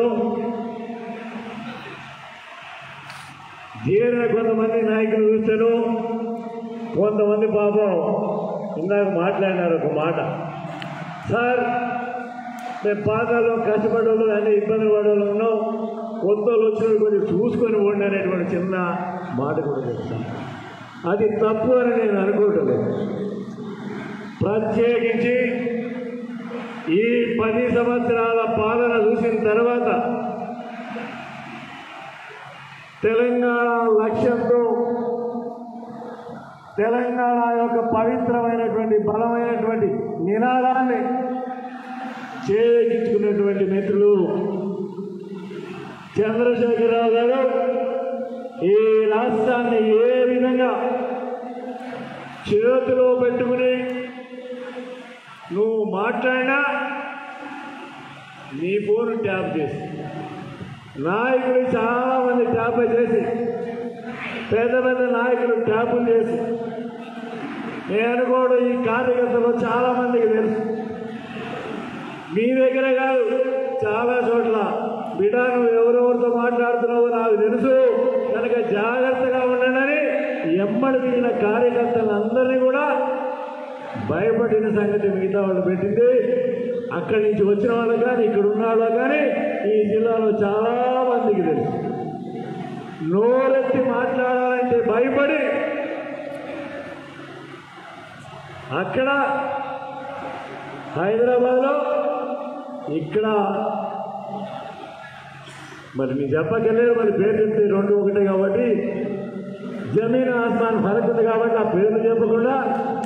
ధీర కొంతమంది నాయకులు చూస్తేనో కొంతమంది పాపం ఇందాక మాట్లాడినారు ఒక మాట సార్ మేము పాతాల్లో కష్టపడే వాళ్ళు అన్ని ఇబ్బంది పడే వాళ్ళు ఉన్నాం కొత్త వాళ్ళు వచ్చిన వాళ్ళు కొంచెం చూసుకొని పోండి అనేటువంటి చిన్న మాట కూడా చెప్తాను అది తప్పు అని నేను అనుకోవటం లేదు ప్రత్యేకించి ఈ పది సంవత్సరాల పాలన చూసిన తర్వాత తెలంగాణ లక్ష్యంతో తెలంగాణ యొక్క పవిత్రమైనటువంటి బలమైనటువంటి నినాదాన్ని చేయించుకున్నటువంటి మిత్రులు చంద్రశేఖరరావు గారు ఈ రాష్ట్రాన్ని ఏ విధంగా చేతిలో పెట్టుకుని నువ్వు మా మాట్లాడినా నీ ఫోన్ ట్యాప్ చేసి నాయకులు చాలామంది ట్యాప్ చేసి పెద్ద పెద్ద నాయకులు ట్యాపులు చేసి నేను అనుకోవడం ఈ కార్యకర్తలు చాలామందికి తెలుసు మీ దగ్గర కాదు చాలా చోట్ల బిడా నువ్వు ఎవరెవరితో మాట్లాడుతున్నావో నాకు తెలుసు కనుక జాగ్రత్తగా ఉండండి ఎమ్మడి దిగిన కార్యకర్తలందరినీ కూడా భయపడిన సంగతి మిగతా వాళ్ళు పెట్టింది అక్కడి నుంచి వచ్చిన వాళ్ళు కానీ ఇక్కడ ఉన్న వాళ్ళు కానీ ఈ జిల్లాలో చాలా మందికి తెలుసు నోరెత్తి మాట్లాడాలంటే భయపడి అక్కడ హైదరాబాద్లో ఇక్కడ మరి నేను చెప్పక్కర్లేదు మరి పేరు చెప్తే రెండు ఒకటే కాబట్టి జమీన్ ఆస్మాన్ ఫరక్ ఉంది కాబట్టి ఆ పేర్లు చెప్పకుండా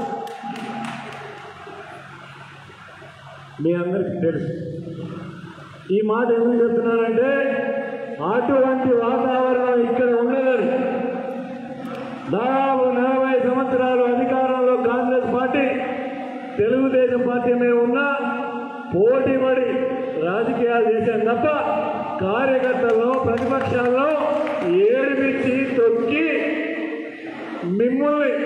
మీ అందరికీ తెలుసు ఈ మాట ఎందుకు చెప్తున్నానంటే అటువంటి వాతావరణం ఇక్కడ ఉండదని దాదాపు నలభై సంవత్సరాలు అధికారంలో కాంగ్రెస్ పార్టీ తెలుగుదేశం పార్టీ మీద ఉన్న పోటీ పడి రాజకీయాలు చేశాం తప్ప కార్యకర్తలను ప్రతిపక్షాల్లో ఏడిపించి తొక్కి మిమ్మల్ని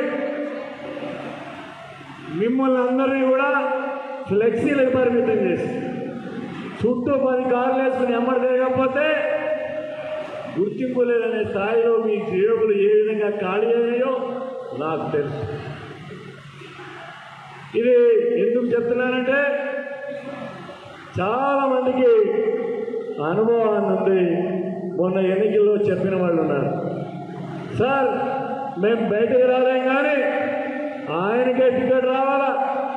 మిమ్మల్ని అందరినీ కూడా ఫ్లెక్సీలకు పరిమితం చేసి చుట్టూ పది కార్లు వేసుకుని ఎమ్మడి తిరగకపోతే గుర్తింపు లేదనే స్థాయిలో మీ జేబులు ఏ విధంగా ఖాళీ అయ్యాయో నాకు తెలుసు ఇది ఎందుకు చెప్తున్నానంటే చాలా మందికి అనుభవాన్ని ఉంది మొన్న ఎన్నికల్లో చెప్పిన వాళ్ళు ఉన్నారు సార్ మేము బయటకు రాలేం కానీ ఆయనకే టికెట్ రావాలా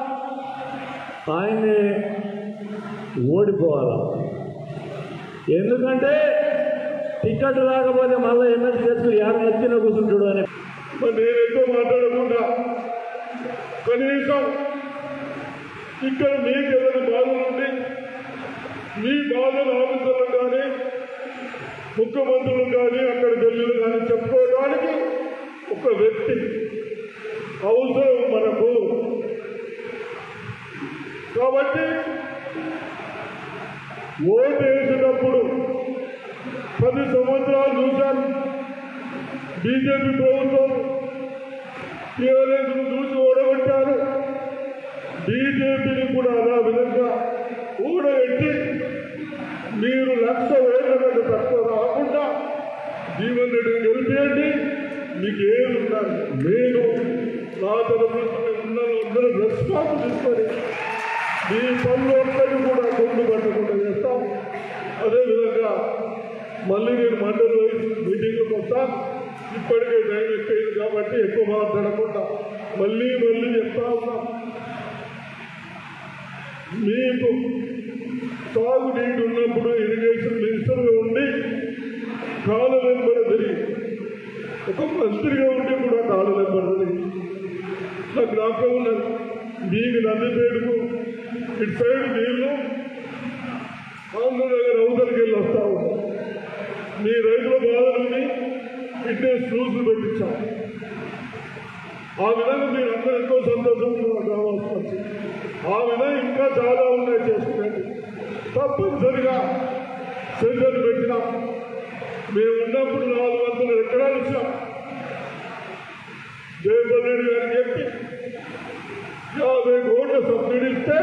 ఆయన్ని ఓడిపోవాలా ఎందుకంటే టికెట్ రాకపోతే మళ్ళీ ఎమ్మెల్సీ చేసుకుని యాభై ఎత్తిన కూర్చుంటాడు అని మరి నేను ఎక్కువ మాట్లాడకుండా కనీసం ఇక్కడ మీకు ఏదైనా బాధలు ఉంటే మీ బాధలు ఆఫీసర్లు కానీ ముఖ్యమంత్రులు కానీ అక్కడ ఢిల్లీలు కానీ చెప్పుకోవడానికి ఒక వ్యక్తి అవసరం మనకు కాబట్టి ఓటు వేసినప్పుడు పది సంవత్సరాలు చూశాను బీజేపీ ప్రభుత్వం టీఆర్ఎస్ చూసి ఓడగొట్టారు బీజేపీని కూడా అలా విధంగా ఊడగట్టి మీరు లక్ష వేల కంటే తక్కువ రాకుండా జీవన్ రెడ్డిని గెలిపేయండి మీకు ఏది ఉండాలి నేను నా తరఫున ఉన్న అందరూ రెస్పాన్స్ తీసుకొని మీ పనులు ఒక్కటి కూడా కొండు పెట్టకుండా చేస్తాం అదేవిధంగా మళ్ళీ నేను మండలి వైస్ మీటింగ్లకు వస్తా ఇప్పటికే టైం ఎక్కువైంది కాబట్టి ఎక్కువ మాట్లాడకుండా మళ్ళీ మళ్ళీ చెప్తా ఉన్నాం మీకు తాగునీటి ఉన్నప్పుడు ఇరిగేషన్ మినిస్టర్గా ఉండి కాలు వెంబడి తిరిగి ఒక మంత్రిగా ఉండి కూడా కాలు వెంబడి తిరిగి నాకు జ్ఞాపకం ఉన్నది మీకు నందిపేటకు ఇటు సైడ్ నీళ్లు ఆంధ్రనగర్ అవతలికి వెళ్ళి వస్తా ఉంటాం మీ రైతుల బాధలని ఇట్టే స్లూసులు పెట్టించాం ఆ విధంగా మీరు అందరూ ఎంతో సంతోషంగా కావాల్సి వచ్చింది ఆ విధంగా ఇంకా చాలా ఉన్నాయి చేసుకునేది తప్పనిసరిగా సెంటర్ పెట్టినాం మేము ఉన్నప్పుడు నాలుగు వందల ఎకరాలు ఇచ్చాం జయపల్ రెడ్డి గారికి చెప్పి యాభై కోట్ల సబ్సిడీ ఇస్తే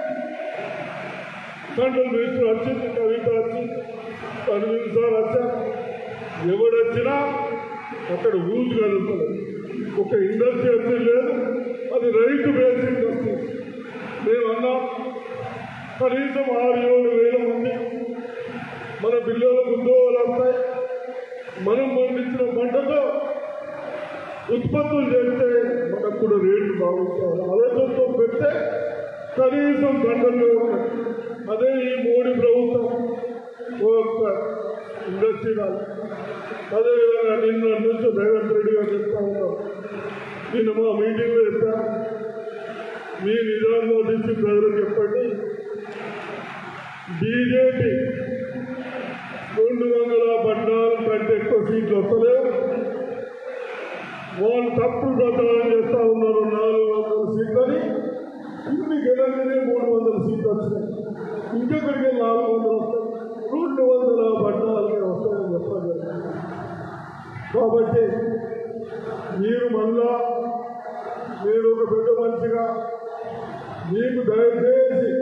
సెంట్రల్ మినిస్టర్ వచ్చింది కవిత వచ్చింది పది నిమిషాలు వచ్చారు ఎవడొచ్చినా అక్కడ ఊరు కలుగుతుంది ఒక ఇండస్ట్రీ వచ్చి లేదు అది రైతు బేస్ ఇండస్ట్రీ మేము అన్నాం కనీసం ఆరు ఏడు వేల మంది మన పిల్లలకు ఉద్యోగాలు వస్తాయి మనం పండించిన పంటతో ఉత్పత్తులు చేస్తే మనకు కూడా రేట్లు బాగుంటాయి ఆలోచనతో పెడితే కనీసం గంటల్లో ఉన్నాయి అదే ఈ మోడీ ప్రభుత్వం ఒక్క ఇండస్ట్రీ రాదు అదేవిధంగా నిన్న నుంచి రేవంత్ రెడ్డి గారు చెప్తా ఉన్నాం నిన్న మా మీటింగ్లో చెప్పా మీ నిజామాబాద్ డిస్టిక్ ప్రజలకు చెప్పండి బీజేపీ రెండు వందల పద్నాలుగు కంటే ఎక్కువ సీట్లు వస్తలేవు వాళ్ళు తప్పుడు ప్రచారం చేస్తా ఉన్నారు నాలుగు వందల సీట్లని ఇన్ని గెలవనే మూడు వందల సీట్లు వచ్చినాయి ఇంకెక్కడికి నాలుగు వందలు వస్తాయి రెండు వందల పద్నాలుగు వస్తాయని చెప్పాలి కాబట్టి మీరు మళ్ళా మీరు ఒక పెద్ద మనిషిగా మీకు దయచేసి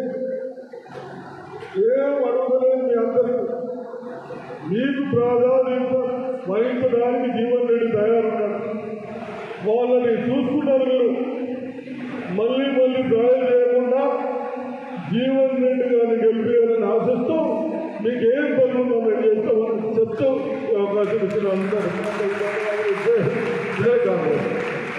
ఏం అడగలేదు మీ అందరికీ మీకు ప్రాధాన్యత వహించడానికి జీవన్ రెడ్డి తయారున్నారు వాళ్ళని చూసుకున్నారు మీరు మళ్ళీ మళ్ళీ దయ చేయకుండా జీవన్ రెడ్డి గారిని గెలిపేయాలని ఆశిస్తూ మీకు ఏం పనులు ఉందో మేము చేస్తామని చెప్తూ ఈ అవకాశం ఇచ్చిన అందరూ జై జై కాంగ్రెస్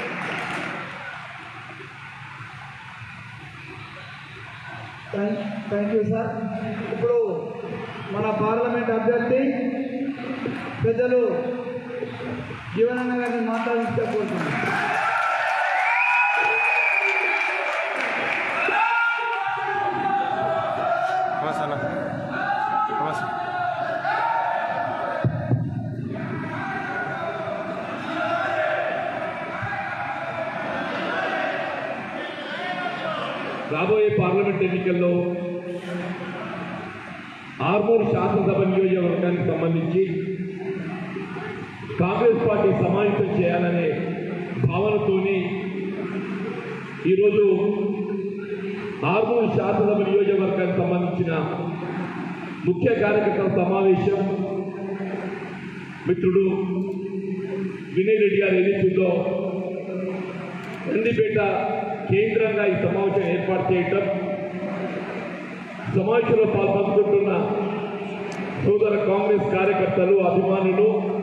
థ్యాంక్ యూ సార్ ఇప్పుడు మన పార్లమెంట్ అభ్యర్థి పెద్దలు జీవనన్న గారిని మాట్లాడించే కోరుతున్నాను నమస్తే అన్న నమస్తే రాబోయే పార్లమెంట్ ఎన్నికల్లో ఆర్మూర్ శాసనసభ నియోజకవర్గానికి సంబంధించి కాంగ్రెస్ పార్టీ సమావేశం చేయాలనే భావనతోని ఈరోజు ఆర్మూర్ శాసనసభ నియోజకవర్గానికి సంబంధించిన ముఖ్య కార్యకర్తల సమావేశం మిత్రుడు వినయ్ రెడ్డి గారు ఏదైతుందో నందిపేట కేంద్రంగా ఈ సమావేశం ఏర్పాటు చేయటం సమావేశంలో పాల్పంచుకుంటున్న సోదర కాంగ్రెస్ కార్యకర్తలు అభిమానులు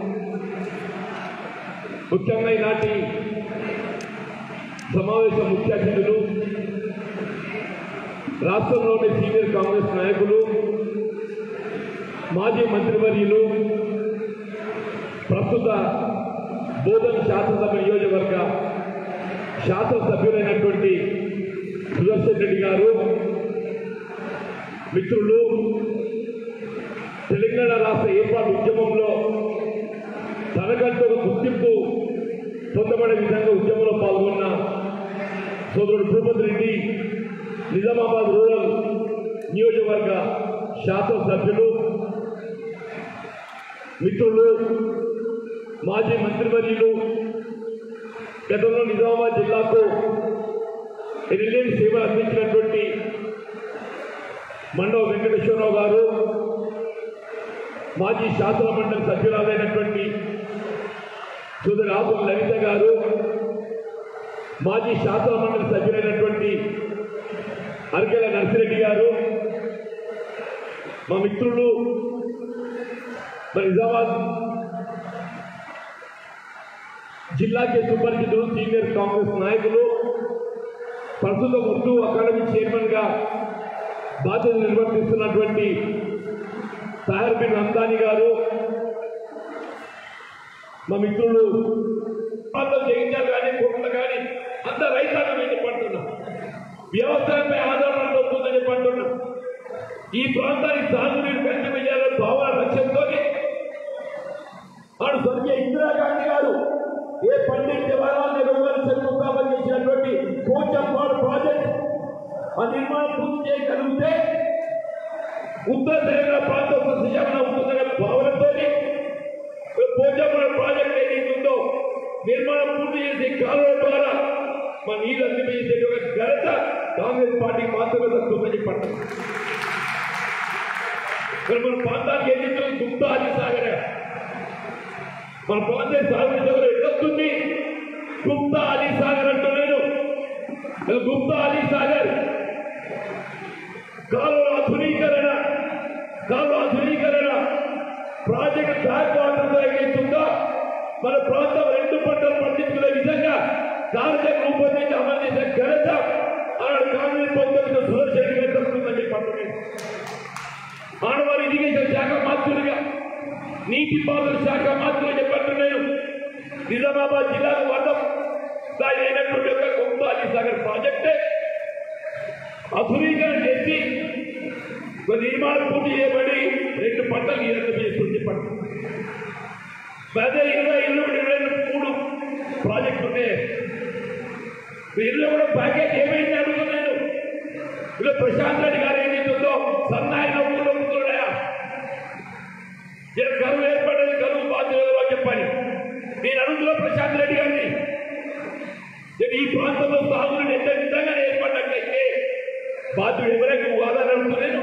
ముఖ్యంగా ఈనాటి సమావేశ ముఖ్య అతిథులు రాష్ట్రంలోని సీనియర్ కాంగ్రెస్ నాయకులు మాజీ మంత్రివర్యులు ప్రస్తుత బోధన్ శాసనసభ నియోజకవర్గ శాసనసభ్యులైనటువంటి సుదర్శన్ రెడ్డి గారు మిత్రులు తెలంగాణ రాష్ట్ర ఏర్పాటు ఉద్యమంలో తనకంటూ ఒక గుర్తింపు పొందబడే విధంగా ఉద్యమంలో పాల్గొన్న సోదరుడు భూపతి రెడ్డి నిజామాబాద్ రూరల్ నియోజకవర్గ శాసనసభ్యులు మిత్రులు మాజీ మంత్రివర్యులు గతంలో నిజామాబాద్ జిల్లాకు ఎనిమిది సేవలు అందించినటువంటి మండవ వెంకటేశ్వరరావు గారు మాజీ శాసన మండలి సభ్యురాలైనటువంటి సోదరి ఆకుల లలిత గారు మాజీ శాసన మండలి సభ్యులైనటువంటి అరకెల నర్సిరెడ్డి గారు మా మిత్రులు మరి నిజామాబాద్ జిల్లాకి సుపరిచితులు సీనియర్ కాంగ్రెస్ నాయకులు ప్రస్తుతం ఉర్దూ అకాడమీ చైర్మన్ గా బాధ్యతలు నిర్వర్తిస్తున్నటువంటి సాహర్ బిన్ హందాని గారు మా మిత్రులు ప్రాంతం జగించారు కానీ కోట్ల కానీ అంత రైతాంగం ఏం చెప్పంటున్నా వ్యవసాయంపై ఆధారపడి వస్తుందని చెప్పంటున్నా ఈ ప్రాంతానికి సాగునీరు కల్పించాలని భావన లక్ష్యంతో ఆడు స్వర్గీయ ఇందిరాగాంధీ గారు ఏ పండిట్ జవహర్లాల్ నెహ్రూ గారు శంకుస్థాపన చేసినటువంటి పోచంపాడు ప్రాజెక్ట్ ఆ నిర్మాణం పూర్తి చేయగలిగితే ఉత్తర తెలంగాణ ప్రాంతం సస్యశామన ఉంటుందనే భావనతో పోచంపాడు ప్రాజెక్ట్ ఏదైతుందో నిర్మాణం పూర్తి చేసే కాలువ ద్వారా మా నీళ్ళు అందించేటువంటి ఘనత కాంగ్రెస్ పార్టీ మాత్రమే దక్కుతుందని చెప్పండి మరి మన ప్రాంతానికి ఏదైతే గుప్తా అది సాగరా మన ప్రాంతం సాగర్ ఎవరు ఎక్కొస్తుంది గుప్తా అలీ సాగర్ అంటూ నేను అది గుప్తా అలీ సాగర్ కాలువ ఆధునీకరణ కాలువ ఆధునీకరణ ప్రాజెక్ట్ బ్యాక్ వాటర్ ఏదైతుందో మన ప్రాంతం రెండు పంటలు పండించుకునే విధంగా కార్యక్రమం రూపొందించి అమలు చేసే ఘనత ఆనాడు కాంగ్రెస్ ప్రభుత్వం సుదర్శన్ రెడ్డి దక్కుతుందని చెప్పండి మానవాళి ఇరిగేషన్ శాఖ మాత్రులుగా నీటిపారుదల శాఖ మాత్రమే చెప్పట్టు నేను నిజామాబాద్ జిల్లాకు వరద స్థాయి అయినటువంటి ఒక గొప్ప అలీ సాగర్ ప్రాజెక్టే అధునీకరణ చేసి ఒక నిర్మాణం పూర్తి చేయబడి రెండు పంటలు నీరంత చేస్తుంది పంట అదే ఇరవై ఇరవై ఇరవై మూడు ప్రాజెక్టు ఉంటే వీళ్ళు కూడా ప్యాకేజ్ ఏమైంది అడుగుతున్నాను ఇలా ప్రశాంత్ రెడ్డి గారు ఏం చేస్తుందో సన్నాయిలో ఊళ్ళో కూర్చోడయా కరువు ఏర్పడ్డది కరువు బాధ్యతలో చెప్పాలి నేను అడుగుతున్నా ప్రశాంత్ రెడ్డి గారిని నేను ఈ ప్రాంతంలో సాగులు ఎంత నిజంగా ఏర్పడ్డట్లయితే బాధ్యుడు ఎవరైనా ఉదాహరణ అడుగుతున్నాను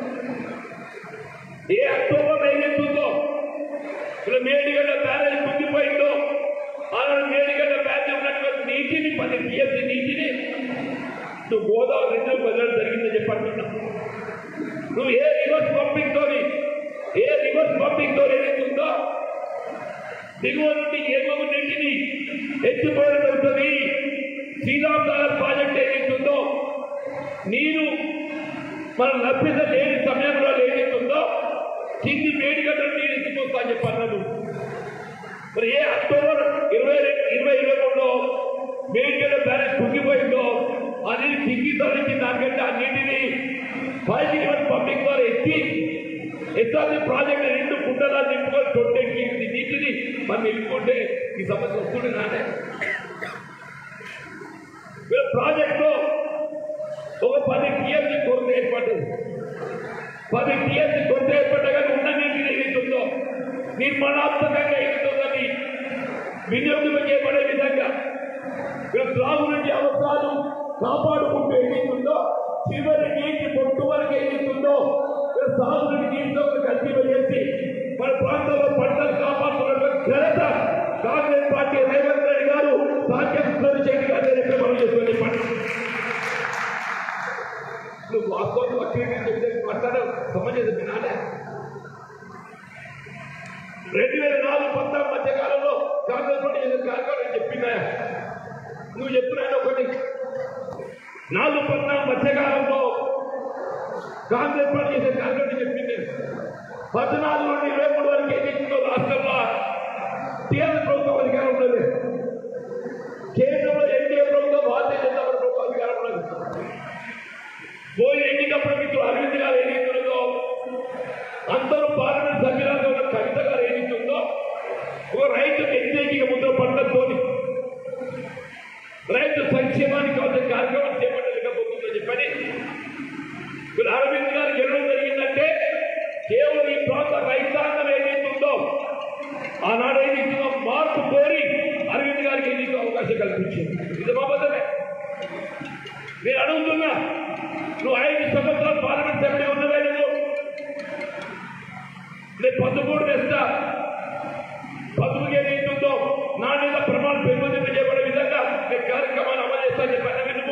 ఏ అక్టోబర్ ఏం చేస్తుందో ఇలా మేడిగడ్డ బ్యారేజ్ కుంగిపోయిందో ఆనాడు మేడిగడ్డ బ్యారేజ్ ఉన్నటువంటి నీటిని పది టీఎస్సీ నీటిని నువ్వు గోదావరి రెండు వదలడం జరిగిందని చెప్పంటున్నా నువ్వు ఏ రివర్స్ పంపింగ్ తోని ఏ రివర్స్ పంపింగ్ తో ఏదైతుందో దిగువ నుండి ఎగువ నీటిని ఎత్తిపోవడం జరుగుతుంది శ్రీరామ్ సాగర్ ప్రాజెక్ట్ ఏదైతుందో నీరు మనం లభ్యత లేని సమయంలో ఏదైతుందో కింది వేడిగడ్డ నీరు ఎత్తిపోతా అని చెప్పన్నాను మరి ఏ అక్టోబర్ ఇరవై రెండు ఇరవై ఇరవై మూడులో వేడిగడ్డ బ్యారేజ్ కుంగిపోయిందో ఆ నీరు కింది తరలించి దానికంటే ఆ నీటిని ఫైవ్ రివర్ పబ్లిక్ ద్వారా ఎత్తి ఎస్ఆర్సీ ప్రాజెక్ట్ రెండు గుంటలా నింపుకొని తొట్టెక్కి ఈ నీటిని మనం వెళ్ళుకుంటే ఈ సమస్య వస్తుంది నానే వీళ్ళ ప్రాజెక్టులో ఒక పది టీఎంసీ కొరత ఏర్పడ్డది పది టీఎంసీ కొరత ఏర్పడ్డగా ఉన్న నీటిని ఏదైతుందో నిర్మాణాత్మకంగా ఏదైతుందని వినియోగం చేయబడే విధంగా వీళ్ళ త్రాగునీటి అవసరాలు కాపాడుకుంటూ ఏదైతుందో చివరి నీటి పొట్టు వరకు ఏదైతుందో వీళ్ళ సాగునీటి నీటితో కల్పించేసి మన ప్రాంతంలో పంటలు కాపాడుతున్నటువంటి ఘనత కాంగ్రెస్ పార్టీ రేవంత్ రెడ్డి గారు సాధ్యం చంద్రశేఖర్ గారి దగ్గర మనం చేసుకుని పంట నువ్వు వాస్తవం అక్కడ చెప్తే మాట్లాడడం సమాజం వినాలే రెండు వేల నాలుగు పంతొమ్మిది మధ్య కాలంలో కాంగ్రెస్ పార్టీ చేసిన కార్యక్రమం చెప్పిందా నువ్వు చెప్పిన ఒకటి నాలుగు పద్నాలుగు మధ్య కాలంలో కాంగ్రెస్ పార్టీ చేసిన కార్యక్రమం చెప్పింది పద్నాలుగు నుండి ఇరవై మూడు వరకు ఏం చేసిందో రాష్ట్రంలో టీఆర్ఎస్ ప్రభుత్వం అధికారం ఉన్నది కేంద్రంలో ఎన్డీఏ ప్రభుత్వం భారతీయ జనతా పార్టీ ప్రభుత్వం అధికారం ఉన్నది పోయిన ఎన్నికప్పుడు మీకు అరవింద్ గారు ఏదైతుందో అందరూ పార్లమెంట్ సభ్యులుగా ఉన్న కవిత గారు ఏదైతుందో ఒక రైతు వ్యతిరేకిక ముద్ర పట్టడంతో రైతు సంక్షేమానికి కావాల్సిన కార్యక్రమం చేపట్టలేకపోతుందని చెప్పని ఇప్పుడు అరవింద్ గారు గెలవడం జరిగిందంటే కేవలం ఈ ప్రాంత రైతాంగం ఏదైతుందో ఆనాడు ఏదైతుందో మార్పు కోరి అరవింద్ గారికి ఎన్నిక అవకాశం కల్పించింది ఇది బాబోదమే నేను అడుగుతున్నా నువ్వు ఐదు సంవత్సరాలు పార్లమెంట్ సభ్యుడు ఉన్నవే నువ్వు నేను పదమూడు తెస్తా పదమూడు ఏదైతుందో నాణ్యత ప్రమాణం పెంపొందింప చేయబడే విధంగా నేను కార్యక్రమాన్ని అమలు చేస్తాను చెప్పాను నువ్వు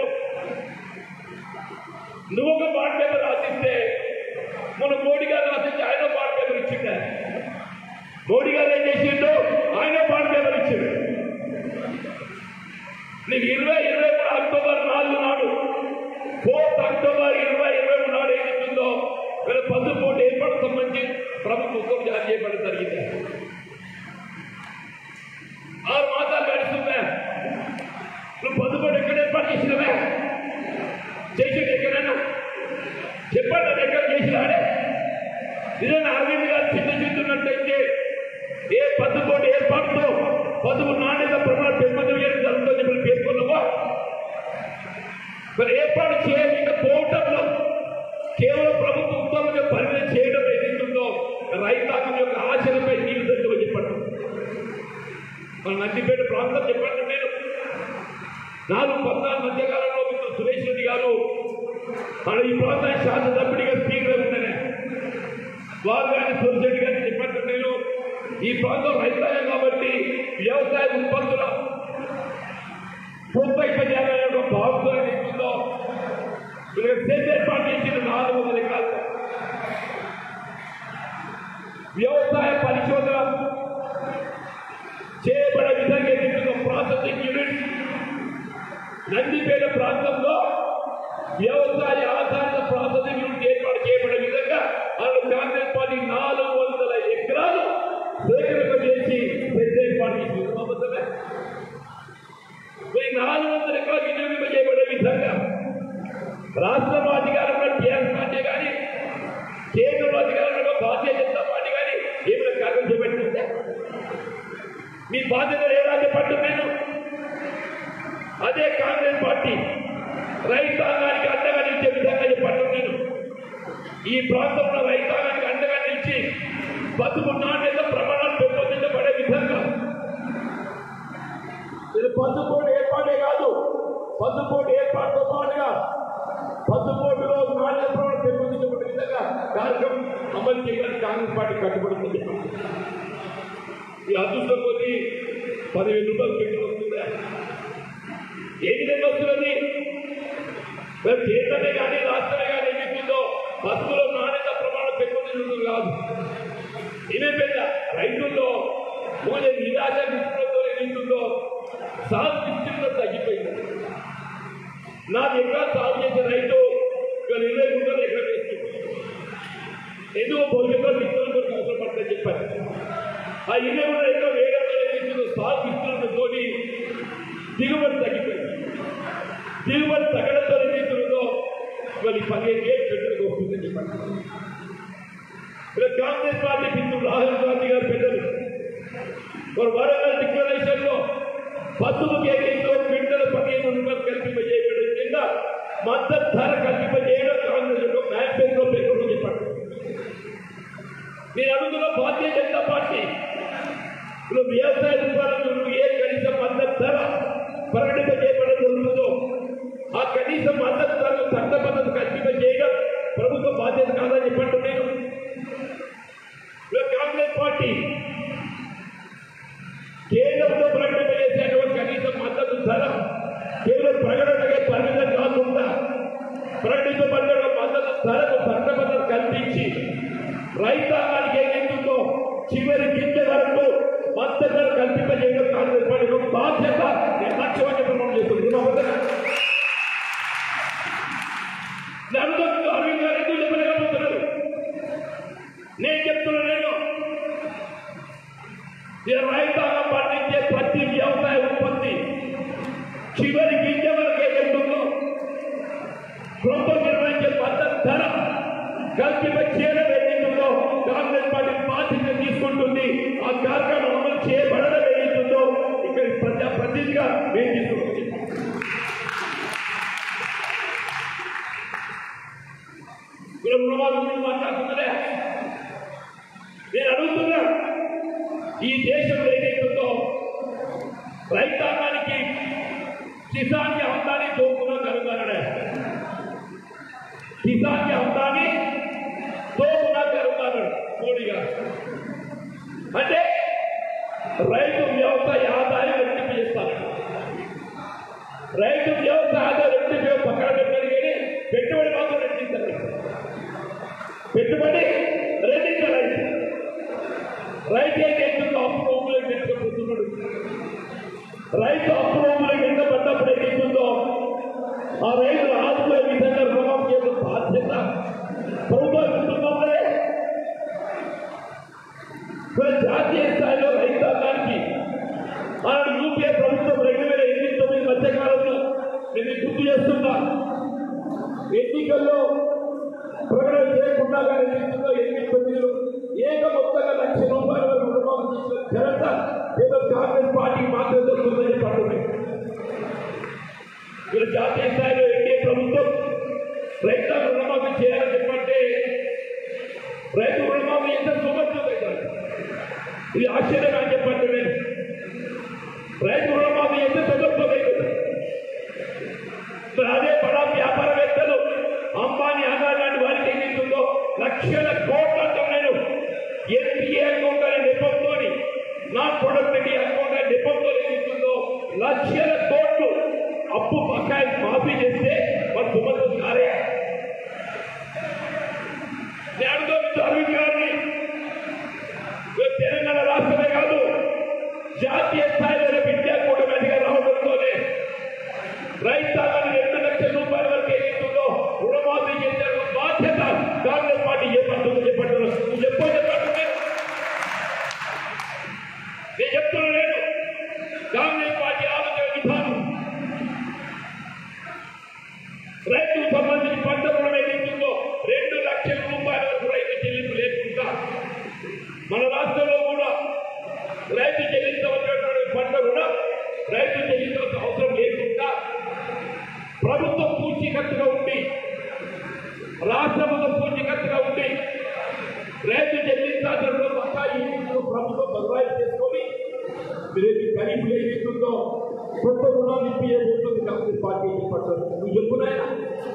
నువ్వు ఒక బాండ్ పేపర్ రాసిస్తే మన మోడీ గారు రాసిస్తే ఆయన బాండ్ పేపర్ ఇచ్చిండే మోడీ గారు ఏం చేసిండు ఆయన బాండ్ పేపర్ ఇచ్చిండు నీకు ఇరవై ఇరవై మూడు అక్టోబర్ నాలుగు నాడు ఫోర్త్ అక్టోబర్ ఇరవై ఇరవై మూడు నాడు ఏదైతుందో వీళ్ళ పద్దుపోటు ఏర్పాటు సంబంధించి ప్రభుత్వం ఉత్తర్వు జారీ చేయబడడం జరిగింది ఆరు మాసాలు గడుస్తుందా నువ్వు పద్దుపోటు ఎక్కడ ఏర్పాటు చేసినవే చేసేది ఎక్కడైనా చెప్పండి అది ఎక్కడ చేసినాడే నిజంగా అరవింద్ గారు చిన్న చెప్తున్నట్టయితే ఏ పద్దుపోటు ఏర్పాటుతో పదువు నాణ్యత ప్రమాణం పెంపొందం చేయడం జరుగుతుందని చెప్పి పేర్కొన్నావా మరి ఏర్పాటు చేయకపోవటంలో కేవలం ప్రభుత్వ ఉత్తర్వులుగా పరిమితం చేయడం ఏదైతుందో రైతాంగం యొక్క ఆశలపై నీళ్లు దగ్గర చెప్పండి మన నందిపేట ప్రాంతం చెప్పండి నేను నాలుగు పద్నాలుగు మధ్య కాలంలో మిత్రుడు సురేష్ రెడ్డి గారు మన ఈ ప్రాంతానికి శాసనసభ్యుడిగా స్పీకర్ ఉండనే వారు కానీ సురేష్ రెడ్డి గారిని చెప్పండి నేను ఈ ప్రాంతం రైతాంగం కాబట్టి వ్యవసాయ ఉత్పత్తుల ప్రోత్సహించాలనే ఒక భావంతో ఏదైతుందో వీళ్ళకి సెట్ ఏర్పాటు చేసిన నాలుగు వందల ఎకరాలు వ్యవసాయ పరిశోధన చేయబడే విధంగా ఏదైతుందో ప్రాసెసింగ్ యూనిట్ నందిపేట ప్రాంతంలో వ్యవసాయ ఆధారిత ప్రాసెసింగ్ యూనిట్ ఏర్పాటు చేయబడే విధంగా వాళ్ళు కాంగ్రెస్ పార్టీ నాలుగు వందల ఎకరాలు సేకరణ చేసి పెద్ద ఏర్పాటు చేసింది అబద్ధమే ఈ నాలుగు వందల ఎకరాలు వినియోగింప చేయబడే విధంగా రాష్ట్రంలో అధికారంలో టీఆర్ఎస్ పార్టీ కానీ కేంద్రంలో అధికారంలో భారతీయ జనతా పార్టీ కానీ ఏమైనా కార్యం చేపట్టిందే మీ బాధ్యత ఎలా చెప్పట్టు నేను అదే కాంగ్రెస్ పార్టీ రైతాంగానికి అండగా నిలిచే విధంగా ఈ ప్రాంతంలో రైతాంగానికి అండగా నిలిచి బతుకు నాణ్యత ప్రమాణాలు పెంపొందించబడే విధంగా ఇది పసుపోటు ఏర్పాటే కాదు పసుపోటు ఏర్పాటుతో పాటుగా పసుపోటులో నాణ్యత ప్రమాణం పెంపొందించబడే విధంగా కార్యక్రమం అమలు చేయడానికి కాంగ్రెస్ పార్టీ కట్టుబడుతుంది ఈ అదృష్టం కొద్ది పదివేల రూపాయలు పెట్టి వస్తుందా ఏ విధంగా వస్తున్నది మరి కేంద్రమే కానీ రాష్ట్రమే కానీ ఏమిస్తుందో పసుపులో నాణ్యత ప్రమాణం పెంపొందించడం కాదు ఇదే పెద్ద రైతుల్లో మోదే నిరాశ విస్తృతంతో ఏమిస్తుందో సాగు విస్తృతం తగ్గిపోయింది నాది ఎక్కడ సాగు చేసే రైతు ఇవాళ ఇరవై గుంటలు ఎక్కడ వేస్తుంది ఎందుకు భవిష్యత్తులో విత్తనం కొరకు అవసరం పడుతుందని చెప్పారు ఆ ఇరవై గుంటలు ఎక్కడ వేయడంతో ఏమిస్తుందో సాగు విస్తృతంతో దిగుబడి తగ్గిపోయింది దిగుబడి తగ్గడంతో ఏమిస్తుందో ఇవాళ ఈ పదిహేను వేలు పెట్టుకు వస్తుందని చెప్పారు ఇలా కాంగ్రెస్ పార్టీ మిత్రులు రాహుల్ గాంధీ గారు పెద్దలు వారు వరంగల్ డిక్లరేషన్ లో పసుపు కేంద్రంలో క్వింటల్ పదిహేను రూపాయలు కల్పింపజేయబడిన కింద మద్దతు ధర కల్పింపజేయడం కాంగ్రెస్ యొక్క మేనిఫెస్టో పేపర్లో చెప్పారు నేను అడుగుతున్న భారతీయ జనతా పార్టీ ఇప్పుడు వ్యవసాయ ఉత్పత్తులకు ఏ కనీస మద్దతు ధర ప్రకటింపజేయబడడం జరుగుతుందో ఆ కనీస మద్దతు ధరను చట్టబద్ధత కల్పింపజేయడం ప్రభుత్వ బాధ్యత కాదని చెప్పండి నేను ఇలా కాంగ్రెస్ పార్టీ కేంద్రంలో ప్రకటింపజేసేటువంటి కనీస మద్దతు ధర కేవలం ప్రకటనకే పరిమితం కాకుండా ప్రకటించబడిన మద్దతు ధరకు చట్టబద్ధత కల్పించి రైతాంగానికి ఏదైతుందో చివరి గింజ వరకు మద్దతు ధర కల్పింపజేయడం కాంగ్రెస్ పార్టీ యొక్క బాధ్యత నేను లక్ష్యమని ప్రమాణం చేస్తుంది నలుగురు అరవింద్ గారు ఎందుకు చెప్పలేకపోతున్నారు నేను చెప్తున్నా నేను ఈ రైతాంగం పండించే ప్రతి వ్యవసాయ ఉత్పత్తి చివరి గింజ వరకు ఏదైతుందో ప్రభుత్వం నిర్వహించే మద్దతు ధర కల్పిత చేయడం ఏదైతుందో కాంగ్రెస్ పార్టీ బాధ్యత తీసుకుంటుంది ఆ కార్యక్రమం అమలు చేయబడడం ఏదైతుందో ఇక్కడ ప్రజా ప్రతినిధిగా మేము తీసుకుంటుంది ఇక్కడ రుణమాఫీ గురించి మాట్లాడుతున్నారే నేను అడుగుతున్నా ఈ దేశంలో ఏదైతుందో రైతాంగానికి కిసాన్ హందాన్ని దోపుకున్న కనుగొనడే కిసాన్ హందాన్ని దోపున కనుగొన్నాడు మోడీ గారు అంటే రైతు వ్యవసాయ ఆదాయం రెట్టింపు చేస్తారు రైతు వ్యవసాయ ఆదాయం రెట్టింపు పక్కన పెట్టారు కానీ పెట్టుబడి మాత్రం రెట్టించారు పెట్టుబడి రెట్టించారు రైతు అయితే ఎందుకు అప్పు భూములకు తెచ్చుకోబోతున్నాడు రైతు అప్పు భూములకు ఎంత పడ్డప్పుడు ఏదైతుందో ఆ రైతులు ఆదుకునే విధంగా రుణం చేసే బాధ్యత ప్రభుత్వ కుటుంబంలో మరి జాతీయ స్థాయిలో రైతాంగానికి ఆనాడు యూపీఏ ప్రభుత్వం రెండు వేల ఎనిమిది తొమ్మిది మధ్యకాలంలో నేను గుర్తు చేస్తున్నా ఎన్నికల్లో ప్రకటన చేయకుండా కానీ ఎన్నికల్లో ఎనిమిది తొమ్మిదిలో ఏక మొత్తంగా లక్ష రూపాయల వరకు రుణమాఫీ చేసిన ఘనత ఏదో కాంగ్రెస్ పార్టీకి మాత్రం దొరుకుతుందని పడుతుంది మీరు జాతీయ స్థాయిలో ఎన్డీఏ ప్రభుత్వం రైతులకు రుణమాఫీ చేయాలని చెప్పంటే రైతు రుణమాఫీ ఎంత సుమర్థం అవుతారు ఇది ఆశ్చర్యంగా అని చెప్పండి నేను రైతు రుణమాఫీ ఎంత సుమర్థం అవుతుంది మరి అదే బడా వ్యాపారవేత్తలు అంబానీ అదాని లాంటి వారికి ఏమిస్తుందో లక్షల కోట్లతో నేను ఎన్పిఏ అకౌంట్ అనే నెపంతో నా ప్రొడక్ట్ అకౌంట్ అనే నెపంతో ఏమిస్తుందో లక్షల కోట్లు అప్పు బకాయి మాఫీ చేస్తే వారు సుమతం కారే నేను అరవింద్ గారిని ఇవాళ తెలంగాణ రాష్ట్రమే కాదు జాతీయ స్థాయిలో విద్యా కూటమిగా రావడంతోనే రైతాంగాన్ని రెండు లక్షల రూపాయల వరకు ఏదైతుందో రుణమాఫీ చేసే బాధ్యత కాంగ్రెస్ పార్టీ చేపడుతుందో చెప్పంటున్నారు నువ్వు చెప్పో చెప్పండి నేను చెప్తున్నా నేను కాంగ్రెస్ పార్టీ ఆలోచన విధానం రైతుకు సంబంధించి పంట రుణం ఏదైతుందో రెండు లక్షల రూపాయల వరకు రైతు చెల్లింపు లేకుండా మన రాష్ట్రంలో కూడా రైతు చెల్లించవలసినటువంటి పంట రుణం రైతు చెల్లించవలసిన అవసరం లేకుండా ప్రభుత్వం పూచీకత్తుగా ఉండి రాష్ట్ర ప్రభుత్వం పూచీకత్తుగా ఖరీఫ్ ఏదైతుందో కొత్త రుణాలు ఇప్పించబోతుంది కాంగ్రెస్ పార్టీ చెప్పట్లేదు నువ్వు చెప్పునాయనా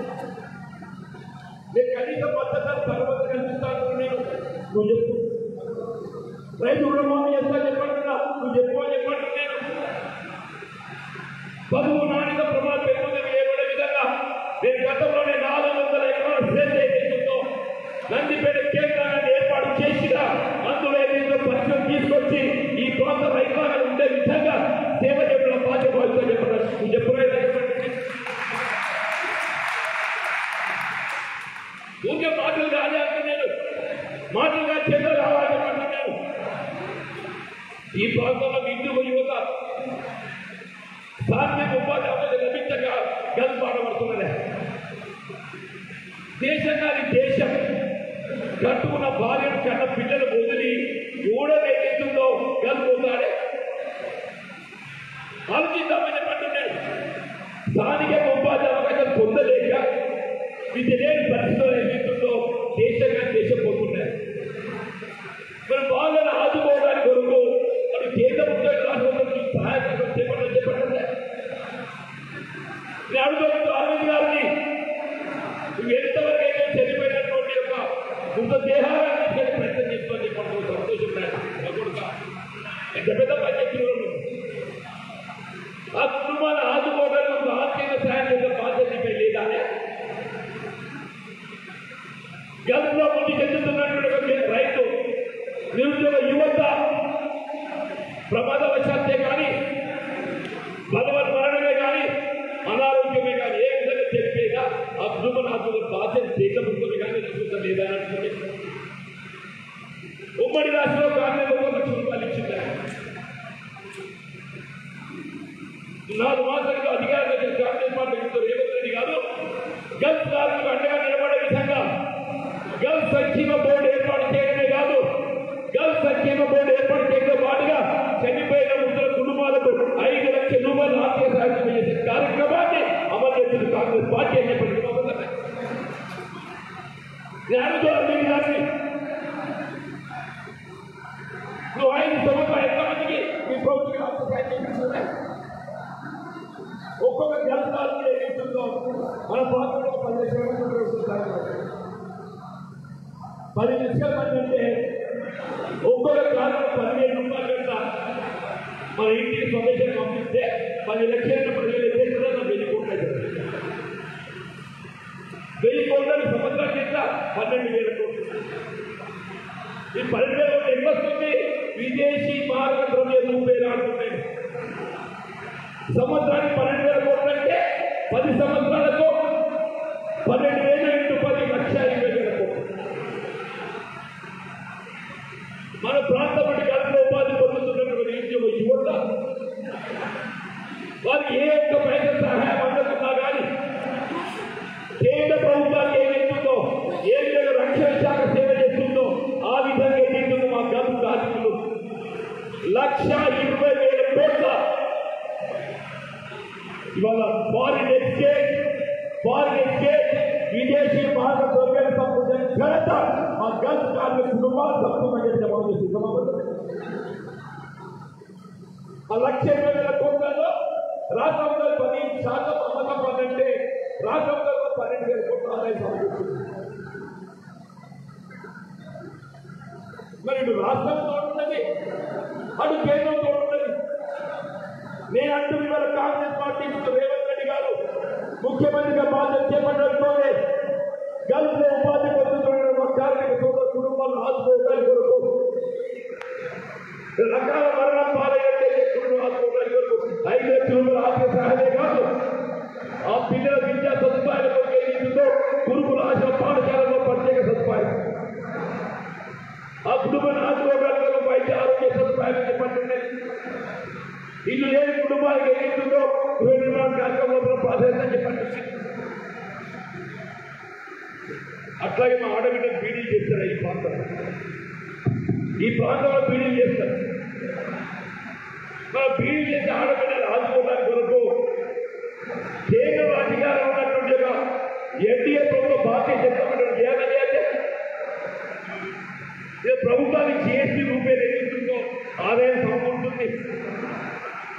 నేను కనీసం పద్ధతి తర్వాత కనిపిస్తాను నేను నువ్వు చెప్పు రైతు రుణమాఫీ చేస్తా చెప్పంటున్నా నువ్వు చెప్పు అని చెప్పంటున్నా నేను పదువు నాణ్యత ప్రమాద పెరుగుదల ఏర్పడే విధంగా నేను గతంలోనే నాలుగు వందల ఎకరాల సేద్య ఏదైతుందో నందిపేట కేంద్రాన్ని ఏర్పాటు చేసిన అందులో ఏదైతే పరిశ్రమ తీసుకొచ్చి ఈ ప్రాంత రైతాంగాలు ఉండే విధంగా సేవ చేయడం బాధ్యత వహిస్తా చెప్పండి నువ్వు చెప్పలేదు చెప్పండి ఊరికే మాటలు కాదు అంటే నేను మాటలుగా చేతులు కావాలి అంటున్నాను ఈ ప్రాంతంలో ఇందుకు యువత ధార్మిక ఉపాధి అవకాశం లభించక గల్పాడబడుతున్నదే దేశంగాని దేశం కట్టుకున్న భార్యను కన్న పిల్లలు వదిలి ఊడనేతుందో గల్పోతాడే ఆలోచిద్దామని చెప్పంటున్నాడు స్థానిక ఉపాధి అవకాశం పొందలేక విద్య లేని పరిస్థితులు ఏమవుతుందో దేశంగా దేశం పోతున్నాయి మరి వాళ్ళని ఆదుకోవడానికి కొరకు మరి కేంద్ర ఉద్యోగ రాష్ట్రంలో సహాయకరం చేపట్టడం చేపట్టలే నేను అడుగుతాను అరవింద్ గారిని నువ్వు ఎంతవరకు అయితే చనిపోయినటువంటి యొక్క మృత దేహాలను తీసుకెళ్ళి ప్రయత్నం చేస్తాను చెప్పండి సంతోషం నా కొడుక ఎంత పెద్ద పనిచేస్తున్నారు నువ్వు. ఆ కుటుంబాన్ని ఆదుకోవడానికి ఒక ఆర్థిక సాయం చేసే బాధ్యత నీపై లేదా గతంలో ముందు చెందుతున్నటువంటి రైతు నిరుద్యోగ యువత ప్రమాదవశాత్తే కానీ భగవత్ మరణమే కానీ అనారోగ్యమే కానీ ఏ విధంగా చెప్పేదా ఆ కుటుంబనాథుల బాధ్యత చేయకపోతే కానీ నడుస్తుంది లేదా అనుకుంటే ఉమ్మడి రాష్ట్రంలో కాంగ్రెస్ ఒక లక్ష రూపాయలు ఇచ్చింది నాలుగు మాసాలుగా అధికారులు వచ్చిన కాంగ్రెస్ పార్టీ వ్యక్తులు రేవంత్ రెడ్డి గారు గల్ఫ్ కార్మికులకు అండగా నిలబడే విధంగా గల్ఫ్ సంక్షేమ బోర్డు ఏర్పాటు చేయడమే కాదు గల్ఫ్ సంక్షేమ బోర్డు ఏర్పాటు చేయడంతో పాటుగా చనిపోయిన ముగ్గురు కుటుంబాలకు ఐదు లక్షల రూపాయలు ఆర్థిక సహాయం చేసే కార్యక్రమాన్ని అమలు చేసిన కాంగ్రెస్ పార్టీ అని చెప్పి నేను అడుగుతున్నాను మీ దాన్ని నువ్వు ఐదు సంవత్సరాలు ఎంతమందికి మీ ప్రభుత్వం ఆర్థిక సహాయం చేస్తున్నారు ఒక్కొక్క జలసాలు కూడా ఏమిస్తుందో మన ప్రాంతంలో పది లక్షల మంది ప్రభుత్వం పది లక్షల మంది అంటే ఒక్కొక్క కాలంలో పదివేల రూపాయలు పెడతా మన ఇంటికి స్వదేశం పంపిస్తే పది లక్షల పదివేలు చేస్తున్నా నా వెయ్యి కోట్లు అవుతుంది. వెయ్యి కోట్లని సంవత్సరాలు చేస్తా పన్నెండు వేల కోట్లు ఈ పన్నెండు వేల కోట్లు ఎక్కడ వస్తుంది విదేశీ మారక ద్రవ్య రూపాయలు ఆడుతున్నాయి సంవత్సరానికి పన్నెండు వేల కోట్లు అంటే పది సంవత్సరాలకు పన్నెండు వేలు ఇంటూ పది లక్ష ఇరవై వేల కోట్లు మన ప్రాంతం నుండి కలిపి ఉపాధి పొందుతున్నటువంటి నిరుద్యోగ యువత వారికి ఏ ఒక్క పైసా సహాయం అందుతున్నా కానీ కేంద్ర ప్రభుత్వానికి ఏమైతుందో ఏ విధంగా రక్షణ శాఖ సేవ చేస్తుందో ఆ విధంగా ఏమైతుందో మా గల్ఫ్ కార్మికులు లక్ష ఇరవై వేల కోట్ల ఇవాళ ఫారిన్ ఎక్స్చేంజ్ ఫారిన్ ఎక్స్చేంజ్ విదేశీ భారత ద్రవ్యాన్ని సంబంధించిన ఘనత మా గల్ఫ్ కార్మిక కుటుంబాలు సంపూర్ణ చేసే మనం సిద్ధమవుతుంది ఆ లక్ష ఇరవై వేల కోట్లలో రాష్ట్రంలో పది శాతం అమ్మకం పదంటే రాష్ట్రంలో పన్నెండు వేల కోట్ల ఆదాయం సమకూరుతుంది మరి ఇటు రాష్ట్రంతో ఉన్నది అటు కేంద్రంతో ఉన్నది నేను అంటూ ఇవాళ కాంగ్రెస్ పార్టీ ఇప్పుడు రేవంత్ రెడ్డి గారు ముఖ్యమంత్రిగా బాధ్యత చేపట్టడంతోనే గల్ఫ్ లో ఉపాధి పొందుతున్న మా కార్మిక సోదర కుటుంబాలను ఆదుకోవడానికి కొరకు రకాల మరణం పాలయ్యంటే కుటుంబం ఆదుకోవడానికి కొరకు ఐదు లక్షల రూపాయల ఆర్థిక సహాయమే కాదు ఆ పిల్లల విద్యా సదుపాయాల కొరకు ఏదైతుందో గురుకుల ఆశ పాఠశాలలో ప్రత్యేక సదుపాయం ఆ కుటుంబాన్ని ఆదుకోవడానికి కొరకు వైద్య ఆరోగ్య సదుపాయాలు చెప్పంటున్నాయి ఇల్లు లేని కుటుంబాలకు ఏదైతుందో గృహ నిర్మాణ కార్యక్రమంలో ప్రాధాన్యత చెప్పండి అట్లాగే మా ఆడబిడ్డకు బీడీలు చేస్తారు ఈ ప్రాంతం ఈ ప్రాంతంలో బీడీలు చేస్తారు మన బీడీలు చేసి ఆడబిడ్డలు ఆదుకోవడానికి కొరకు కేంద్ర అధికారం ఉన్నటువంటి ఒక ఎన్డీఏ ప్రభుత్వం భారతీయ జనతా పార్టీ చేయాలని అంటే ఇది ప్రభుత్వానికి జిఎస్టీ రూపాయలు ఏదైతుందో ఆదాయం సమకూరుతుంది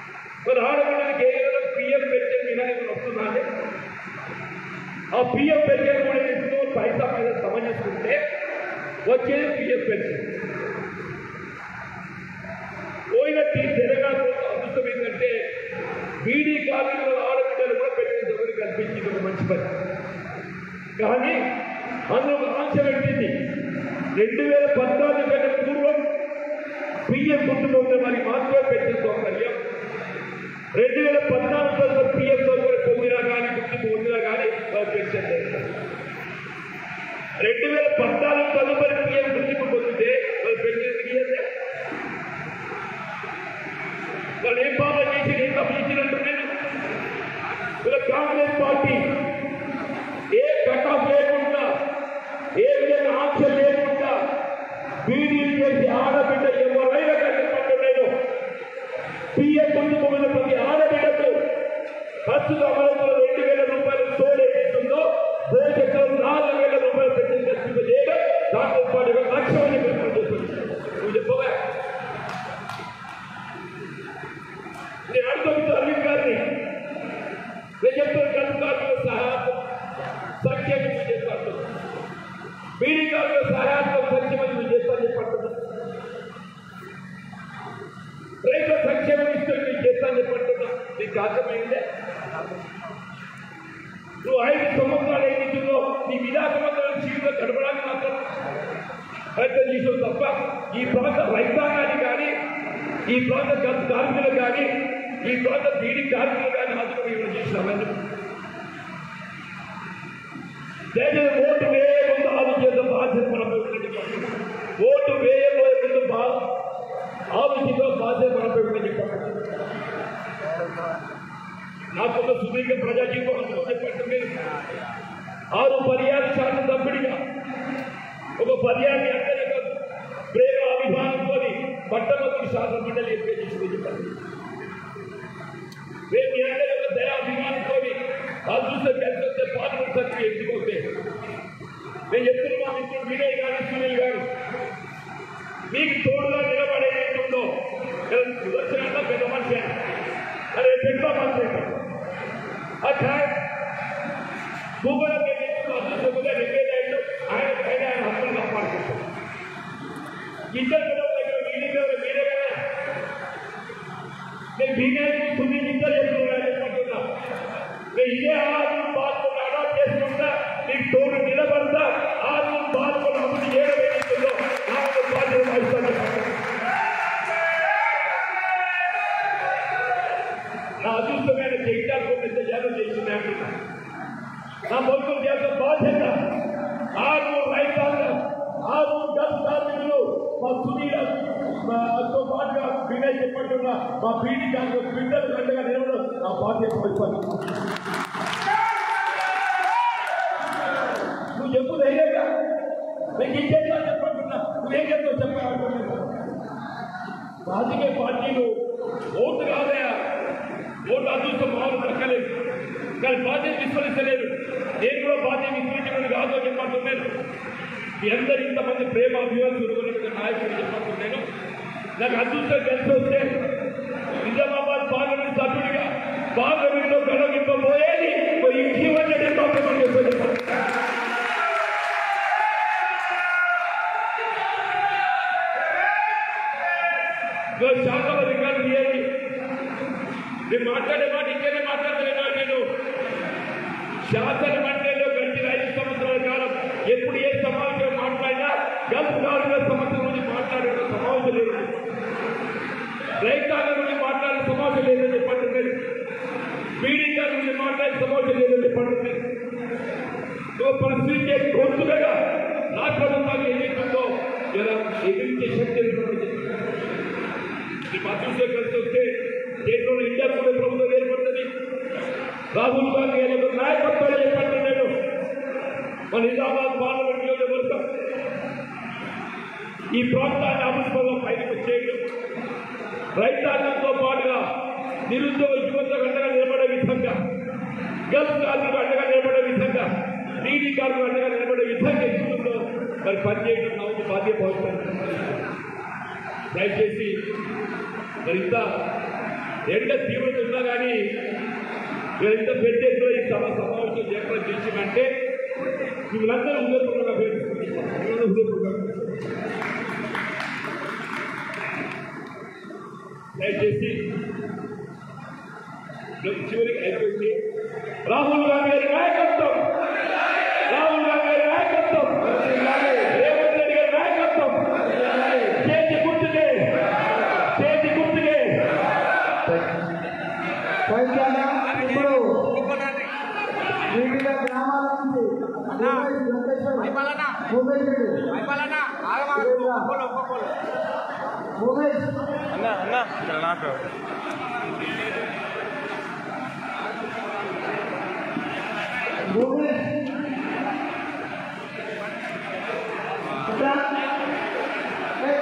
మరి ఆడపిల్లలకి కేవలం పిఎం పెన్షన్ వినాయకుడు వస్తున్నాండి ఆ పిఎం పెన్షన్ కూడా ఇస్తూ పైసా పైసా సమన్వయించుకుంటే వచ్చేది పిఎం పెన్షన్ పోయినట్టు తెలంగాణ ప్రభుత్వం అదృష్టం ఏంటంటే బీడీ కార్మికుల ఆడపిల్లలు కూడా పెట్టిన సౌకర్యం కల్పించింది ఒక మంచి పని కానీ అందులో ఒక ఆంక్ష పెట్టింది రెండు వేల పద్నాలుగు కంటే పూర్వం పిఎం కుటుంబంలో మరి మాత్రమే పెట్టిన సౌకర్యం రెండు వేల పద్నాలుగు తర్వాత పిఎం సౌకర్యం పొందినా కానీ గుర్తింపు పొందినా కానీ వారు పెన్షన్ లేదు రెండు వేల పద్నాలుగు తదుపరి పిఎం గుర్తింపు పొందితే వాళ్ళు పెన్షన్ ఇయ్యలే వాళ్ళు ఏం పాపం చేసి ఏం తప్పు చేసినట్టు నేను ఇలా కాంగ్రెస్ పార్టీ ఏ కటాఫ్ లేకుండా ఏ విధంగా ఆంక్షలు లేకుండా బీడీలు చేసి ఆడబిడ్డ ఎవరైనా కష్టపడలేదు పిఎం కుటుంబం మీద ప్రతి ఆడబిడ్డకు ప్రస్తుత అమలులో రెండు వేల రూపాయలు తోడే ఇస్తుందో భవిష్యత్తులో నాలుగు వేల రూపాయలు పెన్షన్ ఖర్చు చేయడం కాంగ్రెస్ పార్టీ ఒక లక్ష్యాన్ని పెట్టుకుని చేస్తుంది నువ్వు చెప్పవా నేను అడుగుతుంది అరవింద్ గారిని నేను చెప్తాను కలుపు కార్మికుల సహాయాత్మక సంక్షేమం చేస్తాను బీడీ కార్మికుల సహాయాత్మక సంక్షేమం చేస్తాను చెప్పంటున్నా రైతుల సంక్షేమం ఇస్తే నేను చేస్తాను చెప్పంటున్నా నీకు అర్థమైందే నువ్వు ఐదు సంవత్సరాలు ఎన్నికల్లో నీ విధాసంలో జీవితం గడపడానికి మాత్రం ప్రయత్నం చేసావు తప్ప ఈ ప్రాంత రైతాంగాన్ని కానీ ఈ ప్రాంత గత కార్మికులు కానీ ఈ ప్రాంత బీడీ కార్మికులు కానీ ఆదుకుని ఇవ్వడం చేసినామని దయచేసి ఓటు వేయే ముందు ఆలోచించే బాధ్యత మనపై ఉన్నది. ఓటు వేయబోయే ముందు బా ఆలోచించే బాధ్యత మనపై ఉందని చెప్పండి నాకున్న సుదీర్ఘ ప్రజా జీవితంలో చెప్పండి మీరు ఆరు పర్యాలు శాతం తప్పిడిగా ఒక పర్యాన్ని అంటే ప్రేమ అభిమానంతో పట్టభద్రులు శాసన మండలి ఎంపిక చేసింది చెప్పండి రేపు మీ అందరి యొక్క దయా అభిమానంతో అదృష్టం కలిసి వస్తే పార్లమెంట్ సభ్యులు ఎంచుకోతే నేను చెప్తున్న మా మిత్రుడు వినయ్ గారు సునీల్ గారు మీకు తోడుగా నిలబడే ఉందో సుదర్శనంగా పెద్ద మనిషి ఆయన. అరే పెద్ద మనిషి అట్లా భూగోళం అదృష్టంగా నివేదాలు ఆయన పైన ఆయన హక్కులు కాపాడుకుంటారు ఇద్దరు కూడా దగ్గర మీరే కదా మీరే కదా నేను బీజేపీ సునీల్ ఇద్దరు చెప్తున్నారు చెప్పుకుంటున్నా నేను ఇదే ఆరు పాల్గొన్న అడా చేసుకుంటా నీకు తోడు నిలబడతా ఆరు పాల్గొన్న అభివృద్ధి చేయడం ఏమిటో నాకు బాధ్యత వహిస్తాను నా అదృష్టమైన జగిత్యాలకు పెద్ద జాగ్రత్త చేసింది అంటున్నా నా మొత్తం చేత బాధ్యత ఆరు రైతాంగం ఆరు గత కార్మికులు మా సునీల తో పాటుగా వినయ్ చెప్పట్టున్న మా బీడీ కార్మికులు బిడ్డలు అండగా నిలవడం నా బాధ్యత వహిస్తాను నువ్వు చెప్పు ధైర్యంగా నీకు ఇంకేంటో చెప్పట్టున్నా నువ్వేం చెప్తావు చెప్పాలనుకుంటున్నా రాజకీయ పార్టీలు ఓటు కాదయా ఓటు అదృష్టం మామూలు దక్కలేదు కానీ బాధ్యత విస్మరించలేదు నేను కూడా బాధ్యత విస్మరించడం కాదు అని చెప్పంటున్నాను మీ అందరు ఇంతమంది ప్రేమ అభిమానులు ఉన్నటువంటి నాయకులు చెప్పంటున్నాను నాకు అదృష్టం కలిసి వస్తే నిజామాబాద్ పార్లమెంట్ సభ్యుడిగా పార్లమెంట్లో గడవింపబోయేది ఈ జీవన్ రెడ్డి పార్లమెంట్ చెప్పాను ఇవాళ శాఖల రికార్డు తీయండి నేను మాట్లాడే మాట ఇంకేనే మాట్లాడలేనా నేను శాసన మండలిలో గడిచిన ఐదు సంవత్సరాల కాలం ఎప్పుడు ఏ సమావేశం మాట్లాడినా గల్ఫ్ నాలుగు సంవత్సరం నుంచి మాట్లాడిన సమావేశం లేదు రైతాంగం గురించి మాట్లాడిన సమావేశం లేదని చెప్పండి పీడిత గురించి మాట్లాడిన సమావేశం లేదని చెప్పండి నువ్వు పరిస్థితి గొంతుగా రాష్ట్ర ప్రభుత్వాలు ఏదైతుందో ఇలా ఎదిరించే శక్తి ఎదుర్కొంటుంది ఈ అదృష్టం కలిసి వస్తే దేశంలో ఇండియా కూడా ప్రభుత్వం ఏర్పడుతుంది రాహుల్ గాంధీ గారి యొక్క నాయకత్వాన్ని చెప్పండి నేను మన నిజామాబాద్ పార్లమెంట్ నియోజకవర్గం ఈ ప్రాంతాన్ని అభివృద్ధిలో పైకి చేయడం రైతాంగంతో పాటుగా నిరుద్యోగ యువతకు అండగా నిలబడే విధంగా గల్ఫ్ కార్మికులు అండగా నిలబడే విధంగా నీటి కార్మికులు అండగా నిలబడే విధంగా ఇస్తుందో మరి పనిచేయడం నా ఒక బాధ్యత వహిస్తాను దయచేసి మరి ఇంత ఎండ తీవ్రత ఉన్నా కానీ మీరు ఇంత పెద్ద ఎత్తున ఈ సభ సమావేశం ఏర్పాటు చేసిందంటే వీళ్ళందరూ హృదయపూర్వక హృదయపూర్వక దయచేసి చివరికి అయిపోయింది రాహుల్ గాంధీ గారి నాయకత్వం రాహుల్ గాంధీ గారి నాయకత్వం రేవంత్ రెడ్డి గారి నాయకత్వం చేతి గుర్తుకే చేతి గుర్తుకే వైద్యాల ఇప్పుడు వివిధ గ్రామాల నుంచి ఉమేష్ ఉమేష్ ఉమేష్ ఇట్లా. ఏ,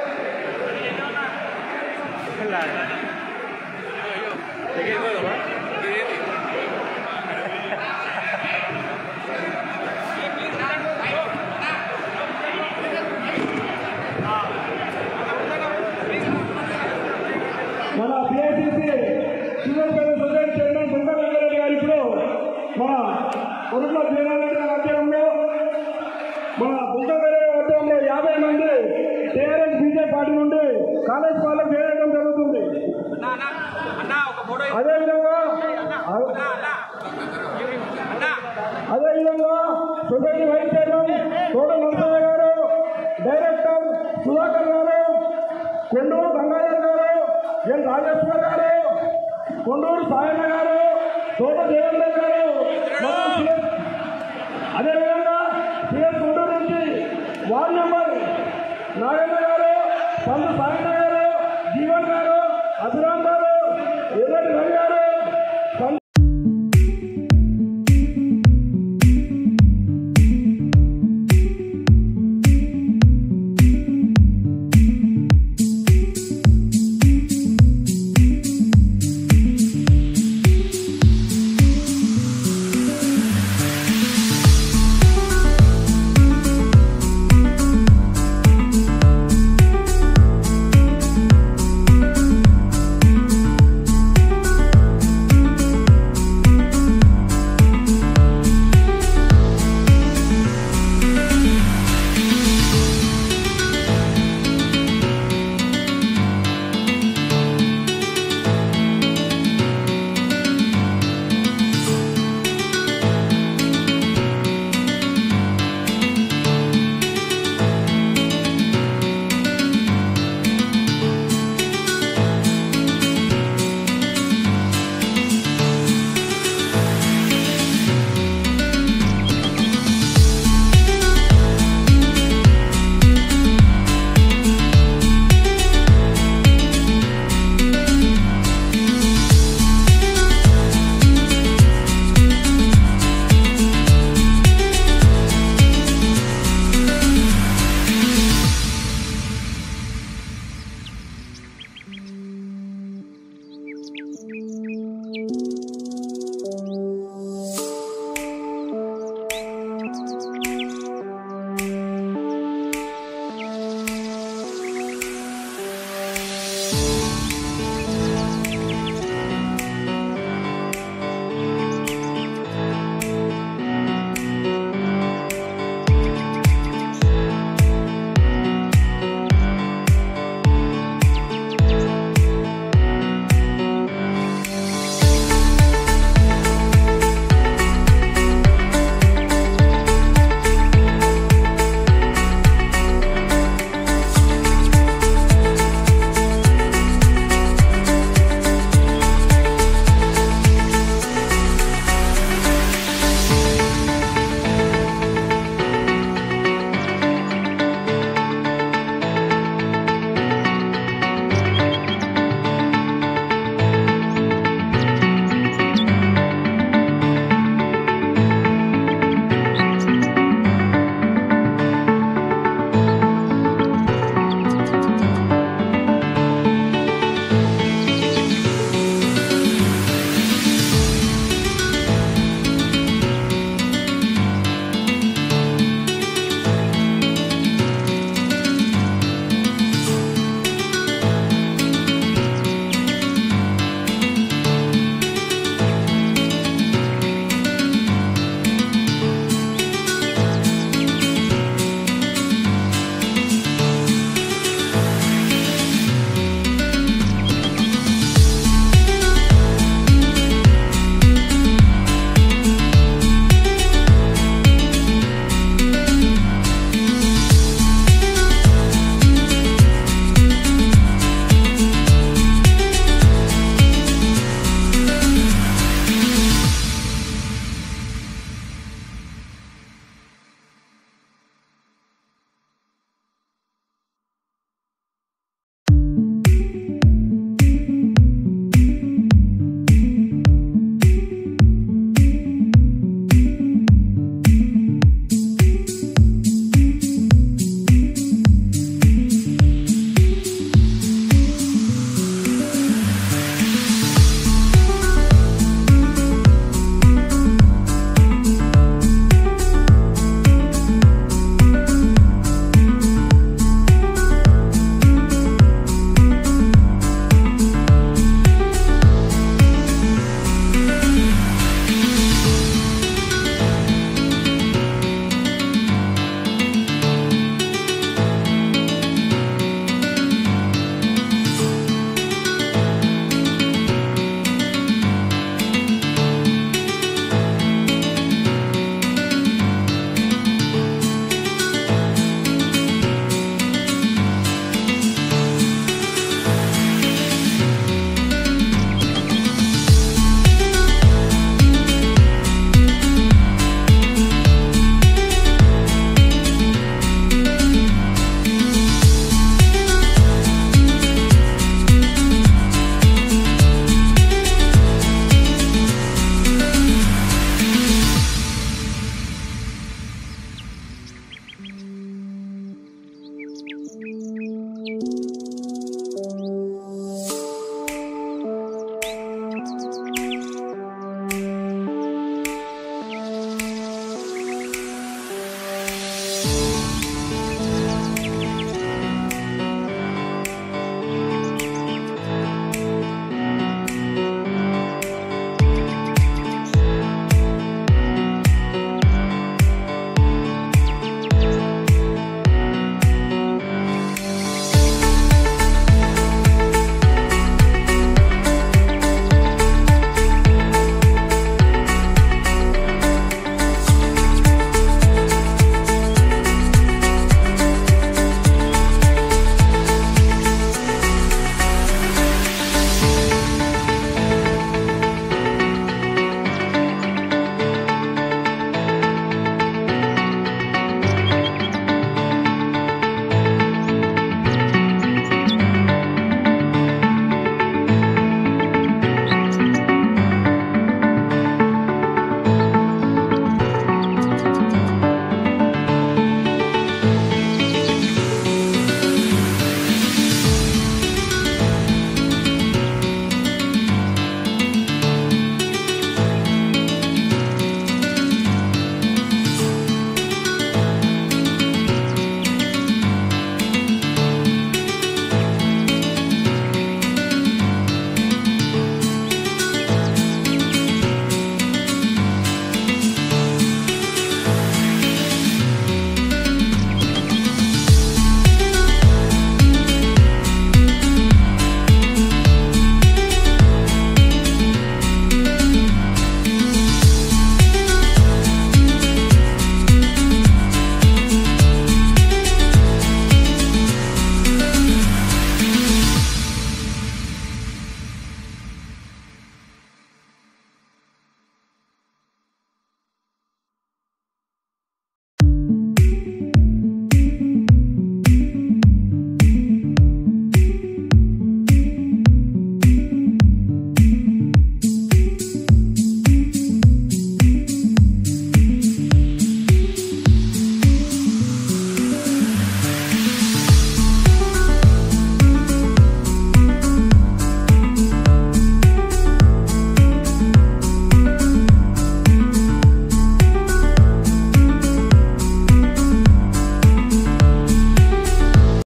మన పిఐసిసి శివపేట సొసైటీ చైర్మన్ దుర్గా వెంకరెడ్డి గారు ఇప్పుడు మన ఉరుట్ల జీవనారెడ్డి గారి ఆధ్వర్యంలో మన దుర్గారెడ్డి ఆధ్వర్యంలో యాభై మంది టీఆర్ఎస్ బీజేపీ పార్టీ నుండి కాంగ్రెస్ వాళ్ళకు చేయడం జరుగుతుంది అదేవిధంగా అదేవిధంగా సొసైటీ వైస్ చైర్మన్ తోట నరసయ్య గారు డైరెక్టర్ సుధాకర్ గారు కొండూరు గంగాధర్ గారు ఎన్ రాజేశ్వర్ గారు కొండూరు సాయన్న గారు తోట దేవేంద్ర